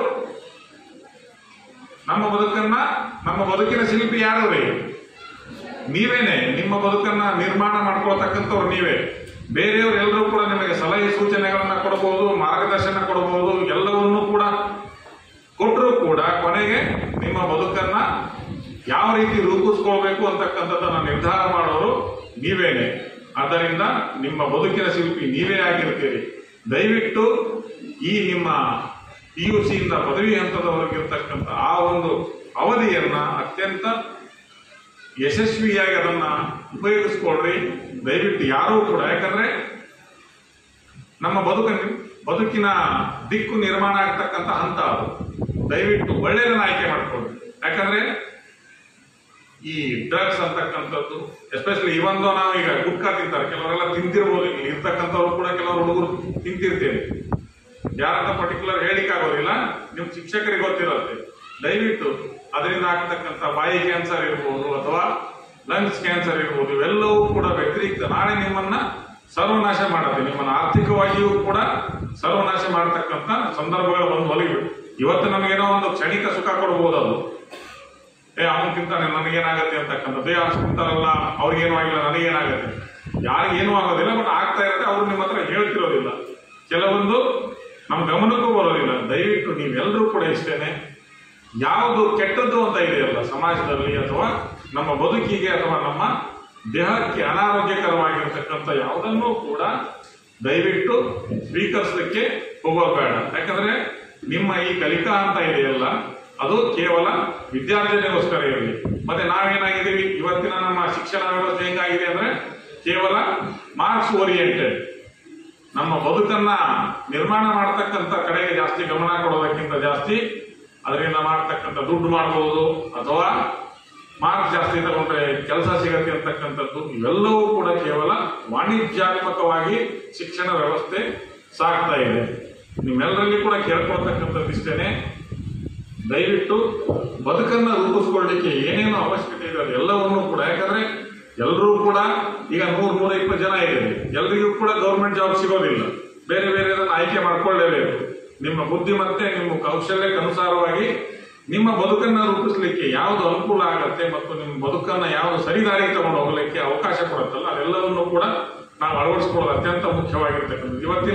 ನಮ್ಮ ಬದುಕನ್ನ ನಮ್ಮ ಬದುಕಿನ ಶಿಲ್ಪಿ ಯಾರು ರೀ ನೀವೇನೆ ನಿಮ್ಮ ಬದುಕನ್ನ ನಿರ್ಮಾಣ ಮಾಡ್ಕೊಳ್ತಕ್ಕಂಥವ್ರು ನೀವೇ ಬೇರೆಯವರು ಎಲ್ಲರೂ ಕೂಡ ನಿಮಗೆ ಸಲಹೆ ಸೂಚನೆಗಳನ್ನ ಕೊಡಬಹುದು ಮಾರ್ಗದರ್ಶನ ಕೊಡಬಹುದು ಎಲ್ಲವನ್ನೂ ಕೂಡ ಕೊಟ್ಟರು ಕೂಡ ಕೊನೆಗೆ ನಿಮ್ಮ ಬದುಕನ್ನ ಯಾವ ರೀತಿ ರೂಪಿಸ್ಕೊಳ್ಬೇಕು ಅಂತಕ್ಕಂಥದ್ದನ್ನ ನಿರ್ಧಾರ ಮಾಡೋರು ನೀವೇನೆ ಆದ್ದರಿಂದ ನಿಮ್ಮ ಬದುಕಿನ ಶಿಲ್ಪಿ ನೀವೇ ಆಗಿರ್ತೀರಿ ದಯವಿಟ್ಟು ಈ ನಿಮ್ಮ ಪಿ ಯು ಸಿಯಿಂದ ಪದವಿ ಹಂತದವರೆಗಿರ್ತಕ್ಕಂಥ ಆ ಒಂದು ಅವಧಿಯನ್ನ ಅತ್ಯಂತ ಯಶಸ್ವಿಯಾಗಿ ಅದನ್ನ ಉಪಯೋಗಿಸ್ಕೊಳ್ರಿ ದಯವಿಟ್ಟು ಯಾರೂ ಕೂಡ ಯಾಕಂದ್ರೆ ನಮ್ಮ ಬದುಕ ಬದುಕಿನ ದಿಕ್ಕು ನಿರ್ಮಾಣ ಆಗ್ತಕ್ಕಂಥ ಹಂತ ಅದು ದಯವಿಟ್ಟು ಒಳ್ಳೆಯದನ್ನ ಆಯ್ಕೆ ಮಾಡ್ಕೊಳ್ರಿ ಯಾಕಂದ್ರೆ ಈ ಡ್ರಗ್ಸ್ ಅಂತಕ್ಕಂಥದ್ದು ಎಸ್ಪೆಷಲಿ ಇವೊಂದು ನಾವು ಈಗ ಗುಟ್ಕಾ ತಿಂತಾರೆ ಕೆಲವರೆಲ್ಲ ತಿಂತಿರ್ಬೋದು ಇಲ್ಲಿ ಇರ್ತಕ್ಕಂಥವ್ರು ಕೂಡ ಕೆಲವರು ಹುಡುಗರು ತಿಂತಿರ್ತೇವೆ ಯಾರಂತ ಪರ್ಟಿಕ್ಯುಲರ್ ಹೇಳಿಕ್ ಆಗೋದಿಲ್ಲ ನಿಮ್ ಶಿಕ್ಷಕರಿಗೆ ಗೊತ್ತಿರುತ್ತೆ ದಯವಿಟ್ಟು ಅದರಿಂದ ಆಗ್ತಕ್ಕಂಥ ಬಾಯಿ ಕ್ಯಾನ್ಸರ್ ಇರ್ಬೋದು ಅಥವಾ ಲಂಗ್ಸ್ ಕ್ಯಾನ್ಸರ್ ಇರ್ಬೋದು ಇವೆಲ್ಲವೂ ಕೂಡ ವ್ಯತಿರಿಕ್ತ ನಾಳೆ ನಿಮ್ಮನ್ನ ಸರ್ವನಾಶ ಮಾಡುತ್ತೆ ನಿಮ್ಮನ್ನ ಆರ್ಥಿಕವಾಗಿಯೂ ಕೂಡ ಸರ್ವನಾಶ ಮಾಡತಕ್ಕಂಥ ಸಂದರ್ಭಗಳು ಬಂದು ಒಲಿಬಿಟ್ಟು ಇವತ್ತು ನಮಗೇನೋ ಒಂದು ಕ್ಷಣಿಕ ಸುಖ ಕೊಡಬಹುದು ಅದು ಏ ಅವನು ತಿಂತಾನೆ ನನಗೇನಾಗತ್ತೆ ಅಂತಕ್ಕಂಥದ್ದು ಏ ಅಷ್ಟು ತಿಂತಾರಲ್ಲ ಅವ್ರಿಗೇನು ಆಗಿಲ್ಲ ನನಗೇನಾಗತ್ತೆ ಯಾರಿಗೇನು ಆಗೋದಿಲ್ಲ ಬಟ್ ಆಗ್ತಾ ಇರುತ್ತೆ ಅವ್ರು ನಿಮ್ಮ ಹತ್ರ ಹೇಳ್ತಿರೋದಿಲ್ಲ ಕೆಲವೊಂದು ನಮ್ಮ ಗಮನಕ್ಕೂ ಬರೋದಿಲ್ಲ ದಯವಿಟ್ಟು ನೀವೆಲ್ಲರೂ ಕೂಡ ಇಷ್ಟೇನೆ ಯಾವುದು ಕೆಟ್ಟದ್ದು ಅಂತ ಇದೆಯಲ್ಲ ಸಮಾಜದಲ್ಲಿ ಅಥವಾ ನಮ್ಮ ಬದುಕಿಗೆ ಅಥವಾ ನಮ್ಮ ದೇಹಕ್ಕೆ ಅನಾರೋಗ್ಯಕರವಾಗಿರ್ತಕ್ಕಂಥ ಯಾವುದನ್ನೂ ಕೂಡ ದಯವಿಟ್ಟು ಸ್ವೀಕರಿಸಲಿಕ್ಕೆ ಹೋಗೋದು ಬೇಡ ಯಾಕಂದ್ರೆ ನಿಮ್ಮ ಈ ಕಲಿಕಾ ಅಂತ ಇದೆಯಲ್ಲ ಅದು ಕೇವಲ ವಿದ್ಯಾರ್ಜನೆಗೋಸ್ಕರ ಇರಲಿ ಮತ್ತೆ ನಾವೇನಾಗಿದ್ದೀವಿ ಇವತ್ತಿನ ನಮ್ಮ ಶಿಕ್ಷಣ ವ್ಯವಸ್ಥೆ ಹೆಂಗಾಗಿದೆ ಅಂದ್ರೆ ಕೇವಲ ಮಾರ್ಕ್ಸ್ ಓರಿಯೆಂಟೆಡ್ ನಮ್ಮ ಬದುಕನ್ನ ನಿರ್ಮಾಣ ಮಾಡತಕ್ಕಂಥ ಕಡೆಗೆ ಜಾಸ್ತಿ ಗಮನ ಕೊಡೋದಕ್ಕಿಂತ ಜಾಸ್ತಿ ಅದರಿಂದ ಮಾಡ್ತಕ್ಕಂಥ ದುಡ್ಡು ಮಾಡಬಹುದು ಅಥವಾ ಮಾರ್ಕ್ಸ್ ಜಾಸ್ತಿ ತಗೊಂಡ್ರೆ ಕೆಲಸ ಸಿಗತ್ತೆ ಅಂತಕ್ಕಂಥದ್ದು ಇವೆಲ್ಲವೂ ಕೂಡ ಕೇವಲ ವಾಣಿಜ್ಯಾತ್ಮಕವಾಗಿ ಶಿಕ್ಷಣ ವ್ಯವಸ್ಥೆ ಸಾಗ್ತಾ ಇದೆ ನಿಮ್ಮೆಲ್ಲರಲ್ಲಿ ಕೂಡ ಕೇಳ್ಕೊಳ್ತಕ್ಕಂಥದ್ದು ಇಷ್ಟೇನೆ ದಯವಿಟ್ಟು ಬದುಕನ್ನ ರೂಪಿಸ್ಕೊಳ್ಳಿಕ್ಕೆ ಏನೇನು ಅವಶ್ಯಕತೆ ಇದೆ ಅದೆಲ್ಲವನ್ನೂ ಕೂಡ ಯಾಕಂದ್ರೆ ಎಲ್ಲರೂ ಕೂಡ ಈಗ ನೂರ್ ನೂರ ಇಪ್ಪತ್ತು ಜನ ಇದ್ದೀವಿ ಎಲ್ರಿಗೂ ಕೂಡ ಗೌರ್ಮೆಂಟ್ ಜಾಬ್ ಸಿಗೋದಿಲ್ಲ ಬೇರೆ ಬೇರೆ ಆಯ್ಕೆ ಮಾಡ್ಕೊಳ್ಳೇಬೇಕು ನಿಮ್ಮ ಬುದ್ಧಿಮತ್ತೆ ನಿಮ್ಮ ಕೌಶಲ್ಯಕ್ಕೆ ಅನುಸಾರವಾಗಿ ನಿಮ್ಮ ಬದುಕನ್ನ ರೂಪಿಸ್ಲಿಕ್ಕೆ ಯಾವುದು ಅನುಕೂಲ ಆಗತ್ತೆ ಮತ್ತು ನಿಮ್ಮ ಬದುಕನ್ನ ಯಾವುದು ಸರಿದಾರಿಗೆ ತಗೊಂಡು ಹೋಗ್ಲಿಕ್ಕೆ ಅವಕಾಶ ಕೊಡುತ್ತಲ್ಲ ಅದೆಲ್ಲವನ್ನೂ ಕೂಡ ನಾವು ಅಳವಡಿಸ್ಕೊಳ್ಳೋದು ಅತ್ಯಂತ ಮುಖ್ಯವಾಗಿರ್ತಕ್ಕಂಥದ್ದು ಇವತ್ತಿನ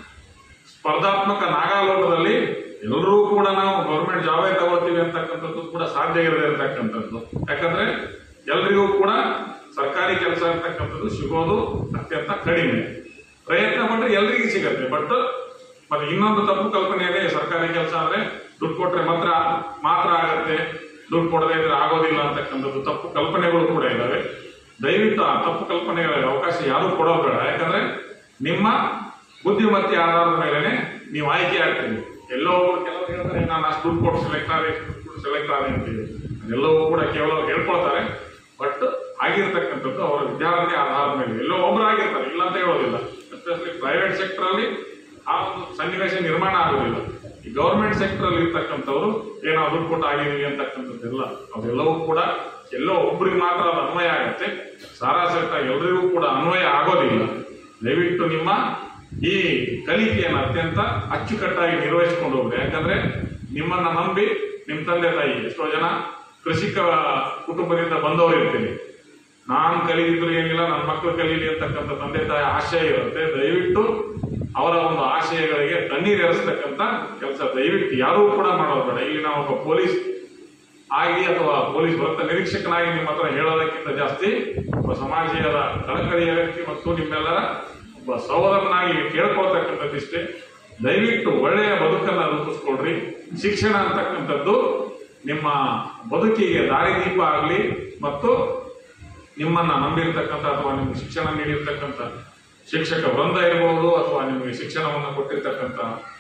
ಸ್ಪರ್ಧಾತ್ಮಕ ನಾಗಾಲೋಟದಲ್ಲಿ ಎಲ್ಲರೂ ಕೂಡ ನಾವು ಗೌರ್ಮೆಂಟ್ ಜಾಬೇ ತಗೋತೀವಿ ಅಂತಕ್ಕಂಥದ್ದು ಕೂಡ ಸಾಧ್ಯ ಇರದೇ ಇರತಕ್ಕಂಥದ್ದು ಯಾಕಂದ್ರೆ ಎಲ್ರಿಗೂ ಕೂಡ ಸರ್ಕಾರಿ ಕೆಲಸ ಅಂತಕ್ಕಂಥದ್ದು ಸಿಗೋದು ಅತ್ಯಂತ ಕಡಿಮೆ ಪ್ರಯತ್ನ ಪಟ್ಟರೆ ಎಲ್ರಿಗೂ ಸಿಗತ್ತೆ ಬಟ್ ಮತ್ತೆ ಇನ್ನೊಂದು ತಪ್ಪು ಕಲ್ಪನೆ ಇದೆ ಸರ್ಕಾರಿ ಕೆಲಸ ಅಂದ್ರೆ ದುಡ್ಡು ಕೊಟ್ರೆ ಮಾತ್ರ ಮಾತ್ರ ಆಗತ್ತೆ ದುಡ್ಡು ಕೊಡದೇ ಇದ್ರೆ ಆಗೋದಿಲ್ಲ ಅಂತಕ್ಕಂಥದ್ದು ತಪ್ಪು ಕಲ್ಪನೆಗಳು ಕೂಡ ಇದಾವೆ ದಯವಿಟ್ಟು ಆ ತಪ್ಪು ಕಲ್ಪನೆಗಳಿಗೆ ಅವಕಾಶ ಯಾರು ಕೊಡೋದು ಬೇಡ ಯಾಕಂದ್ರೆ ನಿಮ್ಮ ಬುದ್ಧಿಮತ್ತೆ ಆಧಾರದ ಮೇಲೆ ನೀವು ಆಯ್ಕೆ ಆಗ್ತೀವಿ ಎಲ್ಲೋ ಒಬ್ರು ಕೆಲವರು ಹೇಳ್ತಾರೆ ನಾನು ಅಷ್ಟು ದುಡ್ಡು ಕೊಟ್ಟು ಸೆಲೆಕ್ಟ್ ಆದ್ರೆ ಸೆಲೆಕ್ಟ್ ಆದ್ರೆ ಅಂತೀವಿ ಅದೆಲ್ಲವೂ ಕೂಡ ಕೇವಲ ಅವ್ರು ಹೇಳ್ಕೊಳ್ತಾರೆ ಬಟ್ ಆಗಿರ್ತಕ್ಕಂಥದ್ದು ಅವರ ವಿದ್ಯಾರ್ಥಿ ಆಧಾರದ ಮೇಲೆ ಎಲ್ಲೋ ಒಬ್ರು ಆಗಿರ್ತಾರೆ ಇಲ್ಲ ಅಂತ ಹೇಳೋದಿಲ್ಲ ಎಸ್ಪೆಷಲಿ ಪ್ರೈವೇಟ್ ಸೆಕ್ಟರ್ ಅಲ್ಲಿ ಆ ಒಂದು ಸನ್ನಿವೇಶ ನಿರ್ಮಾಣ ಆಗೋದಿಲ್ಲ ಈ ಗೌರ್ಮೆಂಟ್ ಸೆಕ್ಟರ್ ಅಲ್ಲಿ ಇರ್ತಕ್ಕಂಥವ್ರು ಏನೋ ದುಡ್ಡು ಕೊಟ್ಟು ಆಗಿದೀವಿ ಅಂತಕ್ಕಂಥದ್ದೆಲ್ಲ ಅವೆಲ್ಲವೂ ಕೂಡ ಎಲ್ಲೋ ಒಬ್ರಿಗೆ ಮಾತ್ರ ಅದು ಅನ್ವಯ ಆಗುತ್ತೆ ಸಾರಾಸಹಿತ ಎಲ್ರಿಗೂ ಕೂಡ ಅನ್ವಯ ಆಗೋದಿಲ್ಲ ದಯವಿಟ್ಟು ನಿಮ್ಮ ಈ ಕಲಿಕೆಯನ್ನು ಅತ್ಯಂತ ಅಚ್ಚುಕಟ್ಟಾಗಿ ನಿರ್ವಹಿಸಿಕೊಂಡು ಹೋಗ್ರಿ ಯಾಕಂದ್ರೆ ನಿಮ್ಮನ್ನ ನಂಬಿ ನಿಮ್ಮ ತಂದೆ ತಾಯಿ ಎಷ್ಟೋ ಜನ ಕೃಷಿಕ ಕುಟುಂಬದಿಂದ ಬಂದವರು ಇರ್ತೀರಿ ನಾನು ಕಲಿದಿದ್ರು ಏನಿಲ್ಲ ನನ್ನ ಮಕ್ಕಳು ಕಲೀಲಿ ಅಂತಕ್ಕಂಥ ತಂದೆ ತಾಯಿ ಆಶಯ ಇರುತ್ತೆ ದಯವಿಟ್ಟು ಅವರ ಒಂದು ಆಶಯಗಳಿಗೆ ತಣ್ಣೀರು ಎರಸ್ತಕ್ಕಂಥ ಕೆಲಸ ದಯವಿಟ್ಟು ಯಾರೂ ಕೂಡ ಮಾಡೋದು ಬೇಡ ಇಲ್ಲಿ ನಾವು ಒಬ್ಬ ಪೊಲೀಸ್ ಆಗಿ ಅಥವಾ ಪೊಲೀಸ್ ವೃತ್ತ ನಿರೀಕ್ಷಕನಾಗಿ ನಿಮ್ಮ ಹತ್ರ ಹೇಳೋದಕ್ಕಿಂತ ಜಾಸ್ತಿ ಒಬ್ಬ ಸಮಾಜದ ಕಳಕಳಿಯ ವ್ಯಕ್ತಿ ಮತ್ತು ನಿಮ್ಮೆಲ್ಲರ ಒಬ್ಬ ಸಹೋದರನಾಗಿ ಕೇಳ್ಕೊಳ್ತಕ್ಕಂಥದ್ದಿಷ್ಟೇ ದಯವಿಟ್ಟು ಒಳ್ಳೆಯ ಬದುಕನ್ನ ರೂಪಿಸ್ಕೊಳ್ರಿ ಶಿಕ್ಷಣ ಅಂತಕ್ಕಂಥದ್ದು ನಿಮ್ಮ ಬದುಕಿಗೆ ದಾರಿದೀಪ ಆಗಲಿ ಮತ್ತು ನಿಮ್ಮನ್ನ ನಂಬಿರ್ತಕ್ಕಂಥ ಅಥವಾ ನಿಮ್ಗೆ ಶಿಕ್ಷಣ ನೀಡಿರ್ತಕ್ಕಂಥ ಶಿಕ್ಷಕ ವೃಂದ ಇರಬಹುದು ಅಥವಾ ನಿಮಗೆ ಶಿಕ್ಷಣವನ್ನು ಕೊಟ್ಟಿರ್ತಕ್ಕಂಥ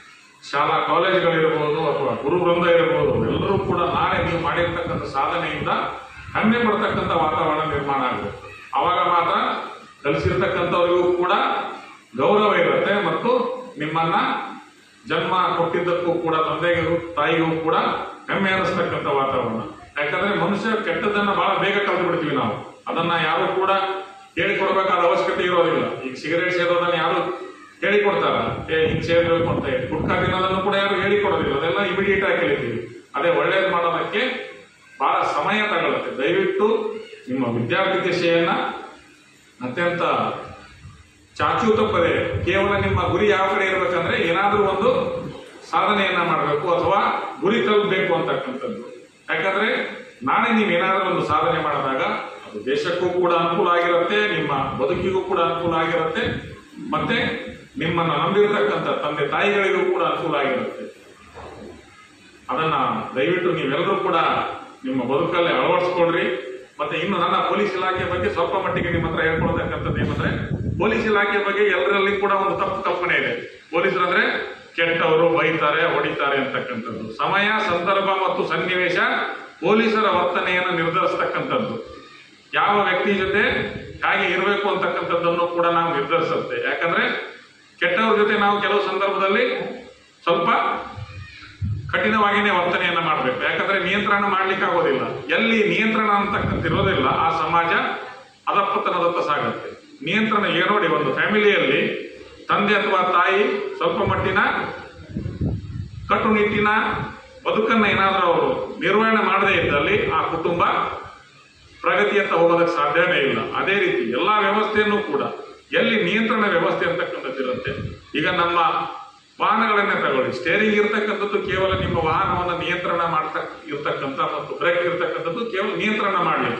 ಶಾಲಾ ಕಾಲೇಜುಗಳಿರ್ಬೋದು ಅಥವಾ ಗುರು ವೃಂದ ಇರಬಹುದು ಎಲ್ಲರೂ ಕೂಡ ನಾಳೆ ನೀವು ಮಾಡಿರ್ತಕ್ಕಂಥ ಸಾಧನೆಯಿಂದ ಹೆಮ್ಮೆ ಪಡ್ತಕ್ಕಂಥ ವಾತಾವರಣ ನಿರ್ಮಾಣ ಆಗಬೇಕು ಅವಾಗ ಮಾತ್ರ ಕಲಿಸಿರ್ತಕ್ಕಂಥವ್ರಿಗೂ ಕೂಡ ಗೌರವ ಇರುತ್ತೆ ಮತ್ತು ನಿಮ್ಮನ್ನ ಜನ್ಮ ಕೊಟ್ಟಿದ್ದಕ್ಕೂ ಕೂಡ ತಂದೆಗೂ ತಾಯಿಗೂ ಕೂಡ ಹೆಮ್ಮೆ ಅನ್ನಿಸ್ತಕ್ಕಂಥ ವಾತಾವರಣ ಯಾಕಂದ್ರೆ ಮನುಷ್ಯ ಕೆಟ್ಟದನ್ನ ಬಹಳ ಬೇಗ ಕಲ್ತು ಬಿಡ್ತೀವಿ ನಾವು ಅದನ್ನ ಯಾರು ಕೂಡ ಹೇಳಿಕೊಡ್ಬೇಕಾದ ಅವಶ್ಯಕತೆ ಇರೋದಿಲ್ಲ ಈಗ ಸಿಗರೇಟ್ ಸೇದೋದನ್ನ ಯಾರು ಹೇಳಿಕೊಡ್ತಾರ ಏ ಹಿಂಗ್ ಸೇರ್ಬೇಕು ಅಂತ ಹೇಳಿ ಗುಟ್ಕಾ ತಿನ್ನೋದನ್ನು ಕೂಡ ಯಾರು ಹೇಳಿಕೊಡೋದಿಲ್ಲ ಅದೆಲ್ಲ ಇಮಿಡಿಯೇಟ್ ಆಗಿ ಕಲಿತೀವಿ ಅದೇ ಒಳ್ಳೇದು ಮಾಡೋದಕ್ಕೆ ಬಹಳ ಸಮಯ ತಗೊಳುತ್ತೆ ದಯವಿಟ್ಟು ನಿಮ್ಮ ವಿದ್ಯಾರ್ಥಿ ದಿಶೆಯನ್ನ ಅತ್ಯಂತ ಚಾಚು ತಪ್ಪದೆ ಕೇವಲ ನಿಮ್ಮ ಗುರಿ ಯಾವ ಕಡೆ ಇರಬೇಕಂದ್ರೆ ಏನಾದ್ರೂ ಒಂದು ಸಾಧನೆಯನ್ನ ಮಾಡಬೇಕು ಅಥವಾ ಗುರಿ ತಲುಪಬೇಕು ಅಂತಕ್ಕಂಥದ್ದು ಯಾಕಂದ್ರೆ ನಾಳೆ ನೀವು ಏನಾದ್ರೂ ಒಂದು ಸಾಧನೆ ಮಾಡಿದಾಗ ಅದು ದೇಶಕ್ಕೂ ಕೂಡ ಅನುಕೂಲ ಆಗಿರುತ್ತೆ ನಿಮ್ಮ ಬದುಕಿಗೂ ಕೂಡ ಅನುಕೂಲ ಆಗಿರುತ್ತೆ ಮತ್ತೆ ನಿಮ್ಮನ್ನ ನಂಬಿರತಕ್ಕಂಥ ತಂದೆ ತಾಯಿಗಳಿಗೂ ಕೂಡ ಅನುಕೂಲ ಆಗಿರುತ್ತೆ ಅದನ್ನ ದಯವಿಟ್ಟು ನೀವೆಲ್ಲರೂ ಕೂಡ ನಿಮ್ಮ ಬದುಕಲ್ಲಿ ಅಳವಡಿಸ್ಕೊಳ್ರಿ ಮತ್ತೆ ಇನ್ನು ನನ್ನ ಪೊಲೀಸ್ ಇಲಾಖೆ ಬಗ್ಗೆ ಸ್ವಲ್ಪ ಮಟ್ಟಿಗೆ ನಿಮ್ಮ ಹತ್ರ ಹೇಳ್ಕೊಳ್ತಕ್ಕಂಥದ್ದು ಏನಂದ್ರೆ ಪೊಲೀಸ್ ಇಲಾಖೆ ಬಗ್ಗೆ ಎಲ್ಲರಲ್ಲಿ ಕೂಡ ಒಂದು ತಪ್ಪು ಕಲ್ಪನೆ ಇದೆ ಪೊಲೀಸರಂದ್ರೆ ಕೆಟ್ಟವರು ಬೈತಾರೆ ಹೊಡಿತಾರೆ ಅಂತಕ್ಕಂಥದ್ದು ಸಮಯ ಸಂದರ್ಭ ಮತ್ತು ಸನ್ನಿವೇಶ ಪೊಲೀಸರ ವರ್ತನೆಯನ್ನು ನಿರ್ಧರಿಸ್ತಕ್ಕಂಥದ್ದು ಯಾವ ವ್ಯಕ್ತಿ ಜೊತೆ ಹೇಗೆ ಇರಬೇಕು ಅಂತಕ್ಕಂಥದ್ದನ್ನು ಕೂಡ ನಾವು ನಿರ್ಧರಿಸುತ್ತೆ ಯಾಕಂದ್ರೆ ಕೆಟ್ಟವ್ರ ಜೊತೆ ನಾವು ಕೆಲವು ಸಂದರ್ಭದಲ್ಲಿ ಸ್ವಲ್ಪ ಕಠಿಣವಾಗಿನೇ ವರ್ತನೆಯನ್ನ ಮಾಡಬೇಕು ಯಾಕಂದ್ರೆ ನಿಯಂತ್ರಣ ಮಾಡ್ಲಿಕ್ಕೆ ಆಗೋದಿಲ್ಲ ಎಲ್ಲಿ ನಿಯಂತ್ರಣ ಅಂತಕ್ಕಂಥ ಇರೋದಿಲ್ಲ ಆ ಸಮಾಜ ಅಧಪತನದತ್ತ ಸಾಗುತ್ತೆ ನಿಯಂತ್ರಣ ಈಗ ನೋಡಿ ಒಂದು ಫ್ಯಾಮಿಲಿಯಲ್ಲಿ ತಂದೆ ಅಥವಾ ತಾಯಿ ಸ್ವಲ್ಪ ಮಟ್ಟಿನ ಕಟ್ಟುನಿಟ್ಟಿನ ಬದುಕನ್ನ ಏನಾದರೂ ಅವರು ನಿರ್ವಹಣೆ ಮಾಡದೇ ಇದ್ದಲ್ಲಿ ಆ ಕುಟುಂಬ ಪ್ರಗತಿಯತ್ತ ಹೋಗೋದಕ್ಕೆ ಸಾಧ್ಯವೇ ಇಲ್ಲ ಅದೇ ರೀತಿ ಎಲ್ಲಾ ವ್ಯವಸ್ಥೆಯನ್ನು ಕೂಡ ಎಲ್ಲಿ ನಿಯಂತ್ರಣ ವ್ಯವಸ್ಥೆ ಅಂತಕ್ಕಂಥದ್ದು ಇರುತ್ತೆ ಈಗ ನಮ್ಮ ವಾಹನಗಳನ್ನೇ ತಗೊಳ್ಳಿ ಸ್ಟೇರಿಂಗ್ ಇರ್ತಕ್ಕಂಥದ್ದು ಕೇವಲ ನಿಮ್ಮ ವಾಹನವನ್ನು ನಿಯಂತ್ರಣ ಮಾಡ್ತಕ್ಕ ಇರ್ತಕ್ಕಂಥ ಮತ್ತು ಬ್ರೇಕ್ ಇರ್ತಕ್ಕಂಥದ್ದು ಕೇವಲ ನಿಯಂತ್ರಣ ಮಾಡಲಿಕ್ಕೆ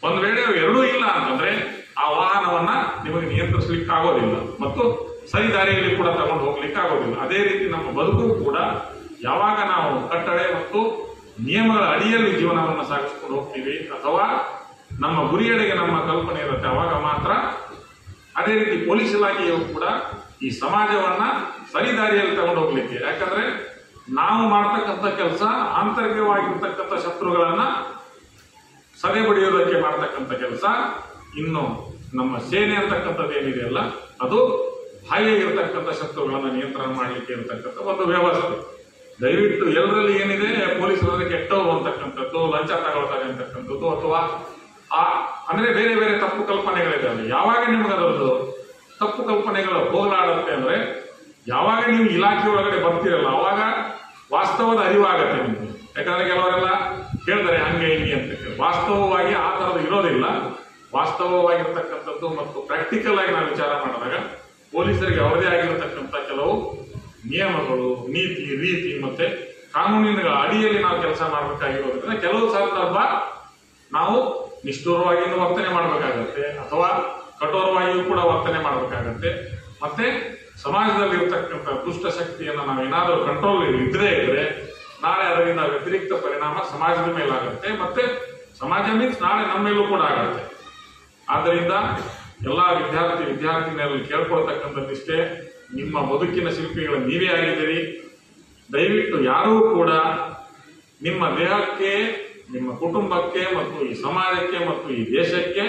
ಒಂದು ವೇಳೆ ಅವು ಎರಡೂ ಇಲ್ಲ ಅಂತಂದ್ರೆ ಆ ವಾಹನವನ್ನ ನಿಮಗೆ ನಿಯಂತ್ರಿಸಲಿಕ್ಕೆ ಆಗೋದಿಲ್ಲ ಮತ್ತು ಸರಿ ದಾರಿಯಲ್ಲಿ ಕೂಡ ತಗೊಂಡು ಹೋಗ್ಲಿಕ್ಕೆ ಆಗೋದಿಲ್ಲ ಅದೇ ರೀತಿ ನಮ್ಮ ಬದುಕು ಕೂಡ ಯಾವಾಗ ನಾವು ಕಟ್ಟಳೆ ಮತ್ತು ನಿಯಮಗಳ ಅಡಿಯಲ್ಲಿ ಜೀವನವನ್ನು ಸಾಗಿಸ್ಕೊಂಡು ಹೋಗ್ತೀವಿ ಅಥವಾ ನಮ್ಮ ಗುರಿಯೆಡೆಗೆ ನಮ್ಮ ಕಲ್ಪನೆ ಇರುತ್ತೆ ಅವಾಗ ಮಾತ್ರ ಅದೇ ರೀತಿ ಪೊಲೀಸ್ ಇಲಾಖೆಯು ಕೂಡ ಈ ಸಮಾಜವನ್ನ ಸರಿ ದಾರಿಯಲ್ಲಿ ತಗೊಂಡು ಹೋಗ್ಲಿಕ್ಕೆ ಯಾಕಂದ್ರೆ ನಾವು ಮಾಡ್ತಕ್ಕಂಥ ಕೆಲಸ ಆಂತರಿಕವಾಗಿರ್ತಕ್ಕಂಥ ಶತ್ರುಗಳನ್ನ ಸದೆ ಬಡಿಯೋದಕ್ಕೆ ಮಾಡ್ತಕ್ಕಂಥ ಕೆಲಸ ಇನ್ನು ನಮ್ಮ ಸೇನೆ ಅಂತಕ್ಕಂಥದ್ದು ಏನಿದೆಯಲ್ಲ ಅದು ಬಾಹ್ಯ ಇರತಕ್ಕಂಥ ಶತ್ರುಗಳನ್ನ ನಿಯಂತ್ರಣ ಮಾಡಲಿಕ್ಕೆ ಇರತಕ್ಕಂಥ ಒಂದು ವ್ಯವಸ್ಥೆ ದಯವಿಟ್ಟು ಎಲ್ಲರಲ್ಲಿ ಏನಿದೆ ಪೊಲೀಸರಲ್ಲಿ ಕೆಟ್ಟವರು ಅಂತಕ್ಕಂಥದ್ದು ಲಂಚ ತಗೊಳ್ತಾರೆ ಅಂತಕ್ಕಂಥದ್ದು ಅಥವಾ ಆ ಅಂದ್ರೆ ಬೇರೆ ಬೇರೆ ತಪ್ಪು ಕಲ್ಪನೆಗಳಿದ್ದಾವೆ ಯಾವಾಗ ನಿಮ್ಗೆ ಅದರದ್ದು ತಪ್ಪು ಕಲ್ಪನೆಗಳು ಹೋಗಲಾಡುತ್ತೆ ಅಂದ್ರೆ ಯಾವಾಗ ನೀವು ಇಲಾಖೆ ಒಳಗಡೆ ಬರ್ತೀರಲ್ಲ ಅವಾಗ ವಾಸ್ತವದ ಅರಿವಾಗತ್ತೆ ನಿಮ್ಗೆ ಯಾಕಂದ್ರೆ ಕೆಲವರೆಲ್ಲ ಹೇಳ್ತಾರೆ ಹಂಗೆ ಹಿಂಗೆ ಅಂತ ಹೇಳಿ. ವಾಸ್ತವವಾಗಿ ಆ ಥರದ್ದು ಇರೋದಿಲ್ಲ ವಾಸ್ತವವಾಗಿರ್ತಕ್ಕಂಥದ್ದು ಮತ್ತು ಪ್ರಾಕ್ಟಿಕಲ್ ಆಗಿ ನಾವು ವಿಚಾರ ಮಾಡಿದಾಗ ಪೊಲೀಸರಿಗೆ ಅವರದೇ ಆಗಿರತಕ್ಕಂಥ ಕೆಲವು ನಿಯಮಗಳು ನೀತಿ ರೀತಿ ಮತ್ತೆ ಕಾನೂನಿನ ಅಡಿಯಲ್ಲಿ ನಾವು ಕೆಲಸ ಮಾಡಬೇಕಾಗಿರೋದ್ರಿಂದ ಕೆಲವು ಸಂದರ್ಭ ನಾವು ನಿಷ್ಠುರವಾಗಿಯೂ ವರ್ತನೆ ಮಾಡಬೇಕಾಗತ್ತೆ ಅಥವಾ ಕಠೋರವಾಗಿಯೂ ಕೂಡ ವರ್ತನೆ ಮಾಡಬೇಕಾಗತ್ತೆ ಮತ್ತೆ ಸಮಾಜದಲ್ಲಿ ಇರತಕ್ಕಂಥ ದುಷ್ಟ ಶಕ್ತಿಯನ್ನು ನಾವು ಏನಾದರೂ ಕಂಟ್ರೋಲ್ ಇದ್ರೆ ಇದ್ರೆ ನಾಳೆ ಅದರಿಂದ ವ್ಯತಿರಿಕ್ತ ಪರಿಣಾಮ ಸಮಾಜದ ಮೇಲಾಗುತ್ತೆ ಮತ್ತೆ ಸಮಾಜ ಮೀನ್ಸ್ ನಾಳೆ ನಮ್ಮ ಮೇಲೂ ಕೂಡ ಆಗುತ್ತೆ ಆದ್ದರಿಂದ ಎಲ್ಲ ವಿದ್ಯಾರ್ಥಿ ವಿದ್ಯಾರ್ಥಿನಿಯರಲ್ಲಿ ಕೇಳ್ಕೊಳ್ತಕ್ಕಂಥದ್ದಿಷ್ಟೇ ನಿಮ್ಮ ಬದುಕಿನ ಶಿಲ್ಪಿಗಳು ನೀವೇ ಆಗಿದ್ದೀರಿ ದಯವಿಟ್ಟು ಯಾರೂ ಕೂಡ ನಿಮ್ಮ ದೇಹಕ್ಕೆ ನಿಮ್ಮ ಕುಟುಂಬಕ್ಕೆ ಮತ್ತು ಈ ಸಮಾಜಕ್ಕೆ ಮತ್ತು ಈ ದೇಶಕ್ಕೆ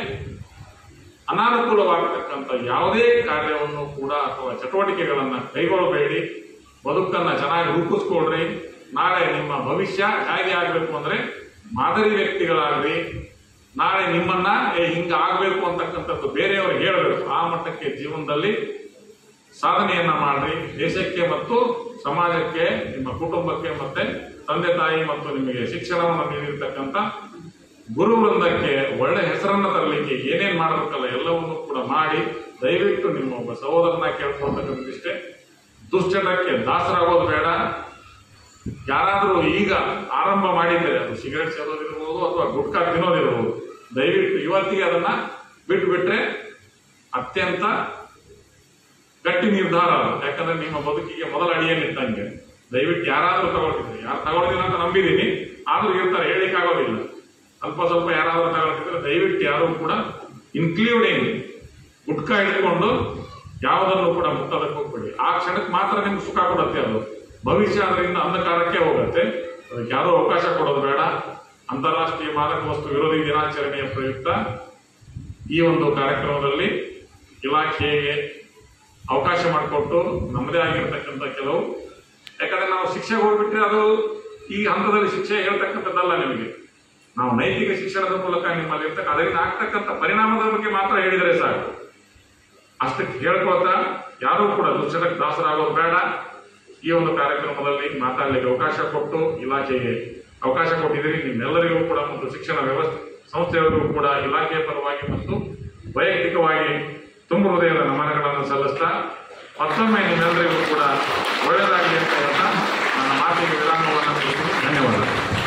ಅನಾನುಕೂಲವಾಗತಕ್ಕಂಥ ಯಾವುದೇ ಕಾರ್ಯವನ್ನು ಕೂಡ ಅಥವಾ ಚಟುವಟಿಕೆಗಳನ್ನು ಕೈಗೊಳ್ಳಬೇಡಿ ಬದುಕನ್ನು ಚೆನ್ನಾಗಿ ರೂಪಿಸ್ಕೊಳ್ರಿ ನಾಳೆ ನಿಮ್ಮ ಭವಿಷ್ಯ ಹೇಗೆ ಆಗಬೇಕು ಅಂದ್ರೆ ಮಾದರಿ ವ್ಯಕ್ತಿಗಳಾಗ್ರಿ ನಾಳೆ ನಿಮ್ಮನ್ನ ಏ ಹಿಂಗ ಆಗ್ಬೇಕು ಅಂತಕ್ಕಂಥದ್ದು ಬೇರೆಯವ್ರಿಗೆ ಹೇಳಬೇಕು ಆ ಮಟ್ಟಕ್ಕೆ ಜೀವನದಲ್ಲಿ ಸಾಧನೆಯನ್ನ ಮಾಡ್ರಿ ದೇಶಕ್ಕೆ ಮತ್ತು ಸಮಾಜಕ್ಕೆ ನಿಮ್ಮ ಕುಟುಂಬಕ್ಕೆ ಮತ್ತೆ ತಂದೆ ತಾಯಿ ಮತ್ತು ನಿಮಗೆ ಶಿಕ್ಷಣವನ್ನು ನೀಡಿರ್ತಕ್ಕಂಥ ಗುರು ವೃಂದಕ್ಕೆ ಒಳ್ಳೆ ಹೆಸರನ್ನ ತರಲಿಕ್ಕೆ ಏನೇನ್ ಮಾಡಬೇಕಲ್ಲ ಎಲ್ಲವನ್ನೂ ಕೂಡ ಮಾಡಿ ದಯವಿಟ್ಟು ನಿಮ್ಮ ಒಬ್ಬ ಸಹೋದರನ ಕೇಳ್ಕೊಳ್ತಕ್ಕಂಥದ್ದಿಷ್ಟೇ ದುಶ್ಚಟಕ್ಕೆ ದಾಸರಾಗೋದು ಬೇಡ ಯಾರಾದರೂ ಈಗ ಆರಂಭ ಮಾಡಿದರೆ ಅದು ಸಿಗರೆಟ್ ಸೇದೋದಿರ್ಬೋದು ಅಥವಾ ಗುಟ್ಕಾ ತಿನ್ನೋದಿರ್ಬೋದು ದಯವಿಟ್ಟು ಇವತ್ತಿಗೆ ಅದನ್ನ ಬಿಟ್ಟು ಬಿಟ್ರೆ ಅತ್ಯಂತ ಗಟ್ಟಿ ನಿರ್ಧಾರ ಅದು ಯಾಕಂದ್ರೆ ನಿಮ್ಮ ಬದುಕಿಗೆ ಮೊದಲ ಅಡಿಯಲ್ಲಿದ್ದಂಗೆ ದಯವಿಟ್ಟು ಯಾರಾದ್ರೂ ತಗೊಳ್ತಿದ್ರೆ ಯಾರು ತಗೊಳ್ತಿಲ್ಲ ಅಂತ ನಂಬಿದೀನಿ ಆದ್ರೂ ಇರ್ತಾರೆ ಹೇಳಿಕ್ಕಾಗೋದಿಲ್ಲ ಅಲ್ಪ ಸ್ವಲ್ಪ ಯಾರಾದ್ರೂ ತಗೊಳ್ತಿದ್ರೆ ದಯವಿಟ್ಟು ಯಾರು ಕೂಡ ಇನ್ಕ್ಲೂಡಿಂಗ್ ಗುಟ್ಕಾ ಹಿಡ್ಕೊಂಡು ಯಾವುದನ್ನು ಕೂಡ ಮುಟ್ಟೋದಕ್ಕೆ ಹೋಗ್ಬೇಡಿ ಆ ಕ್ಷಣಕ್ಕೆ ಮಾತ್ರ ನಿಮ್ಗೆ ಸುಖ ಕೊಡುತ್ತೆ ಅದು ಭವಿಷ್ಯ ಅದರಿಂದ ಅಂಧಕಾರಕ್ಕೆ ಹೋಗುತ್ತೆ ಅದಕ್ಕೆ ಯಾರೂ ಅವಕಾಶ ಕೊಡೋದು ಬೇಡ ಅಂತಾರಾಷ್ಟ್ರೀಯ ಮಾದಕ ವಸ್ತು ವಿರೋಧಿ ದಿನಾಚರಣೆಯ ಪ್ರಯುಕ್ತ ಈ ಒಂದು ಕಾರ್ಯಕ್ರಮದಲ್ಲಿ ಇಲಾಖೆಗೆ ಅವಕಾಶ ಮಾಡಿಕೊಟ್ಟು ನಮ್ಮದೇ ಆಗಿರ್ತಕ್ಕಂಥ ಕೆಲವು ಯಾಕಂದ್ರೆ ನಾವು ಶಿಕ್ಷೆಗೆ ಹೋಗ್ಬಿಟ್ರೆ ಅದು ಈ ಹಂತದಲ್ಲಿ ಶಿಕ್ಷೆ ಹೇಳ್ತಕ್ಕಂಥದ್ದಲ್ಲ ನಿಮಗೆ ನಾವು ನೈತಿಕ ಶಿಕ್ಷಣದ ಮೂಲಕ ನಿಮ್ಮಲ್ಲಿ ಇರ್ತಕ್ಕ ಅದರಿಂದ ಆಗ್ತಕ್ಕಂಥ ಪರಿಣಾಮದ ಬಗ್ಗೆ ಮಾತ್ರ ಹೇಳಿದರೆ ಸಾಕು ಅಷ್ಟಕ್ಕೆ ಹೇಳ್ಕೊಳ್ತಾ ಯಾರೂ ಕೂಡ ದುಶ್ಚಟಕ್ಕೆ ದಾಸರಾಗೋದು ಬೇಡ ಈ ಒಂದು ಕಾರ್ಯಕ್ರಮದಲ್ಲಿ ಮಾತಾಡಲಿಕ್ಕೆ ಅವಕಾಶ ಕೊಟ್ಟು ಇಲಾಖೆಗೆ ಅವಕಾಶ ಕೊಟ್ಟಿದ್ದೀರಿ ನಿಮ್ಮೆಲ್ಲರಿಗೂ ಕೂಡ ಮತ್ತು ಶಿಕ್ಷಣ ವ್ಯವಸ್ಥೆ ಸಂಸ್ಥೆಯವರಿಗೂ ಕೂಡ ಇಲಾಖೆಯ ಪರವಾಗಿ ಮತ್ತು ವೈಯಕ್ತಿಕವಾಗಿ ತುಂಬ ಹೃದಯದ ನಮನಗಳನ್ನು ಸಲ್ಲಿಸ್ತಾ ಮತ್ತೊಮ್ಮೆ ನಿಮ್ಮೆಲ್ಲರಿಗೂ ಕೂಡ ಒಳ್ಳೆಯದಾಗಲಿ ಅಂತ ಹೇಳ್ತಾ ನನ್ನ ಮಾತಿಗೆ ವಿರಾಮವನ್ನು ನೀಡ್ತೀನಿ ಧನ್ಯವಾದ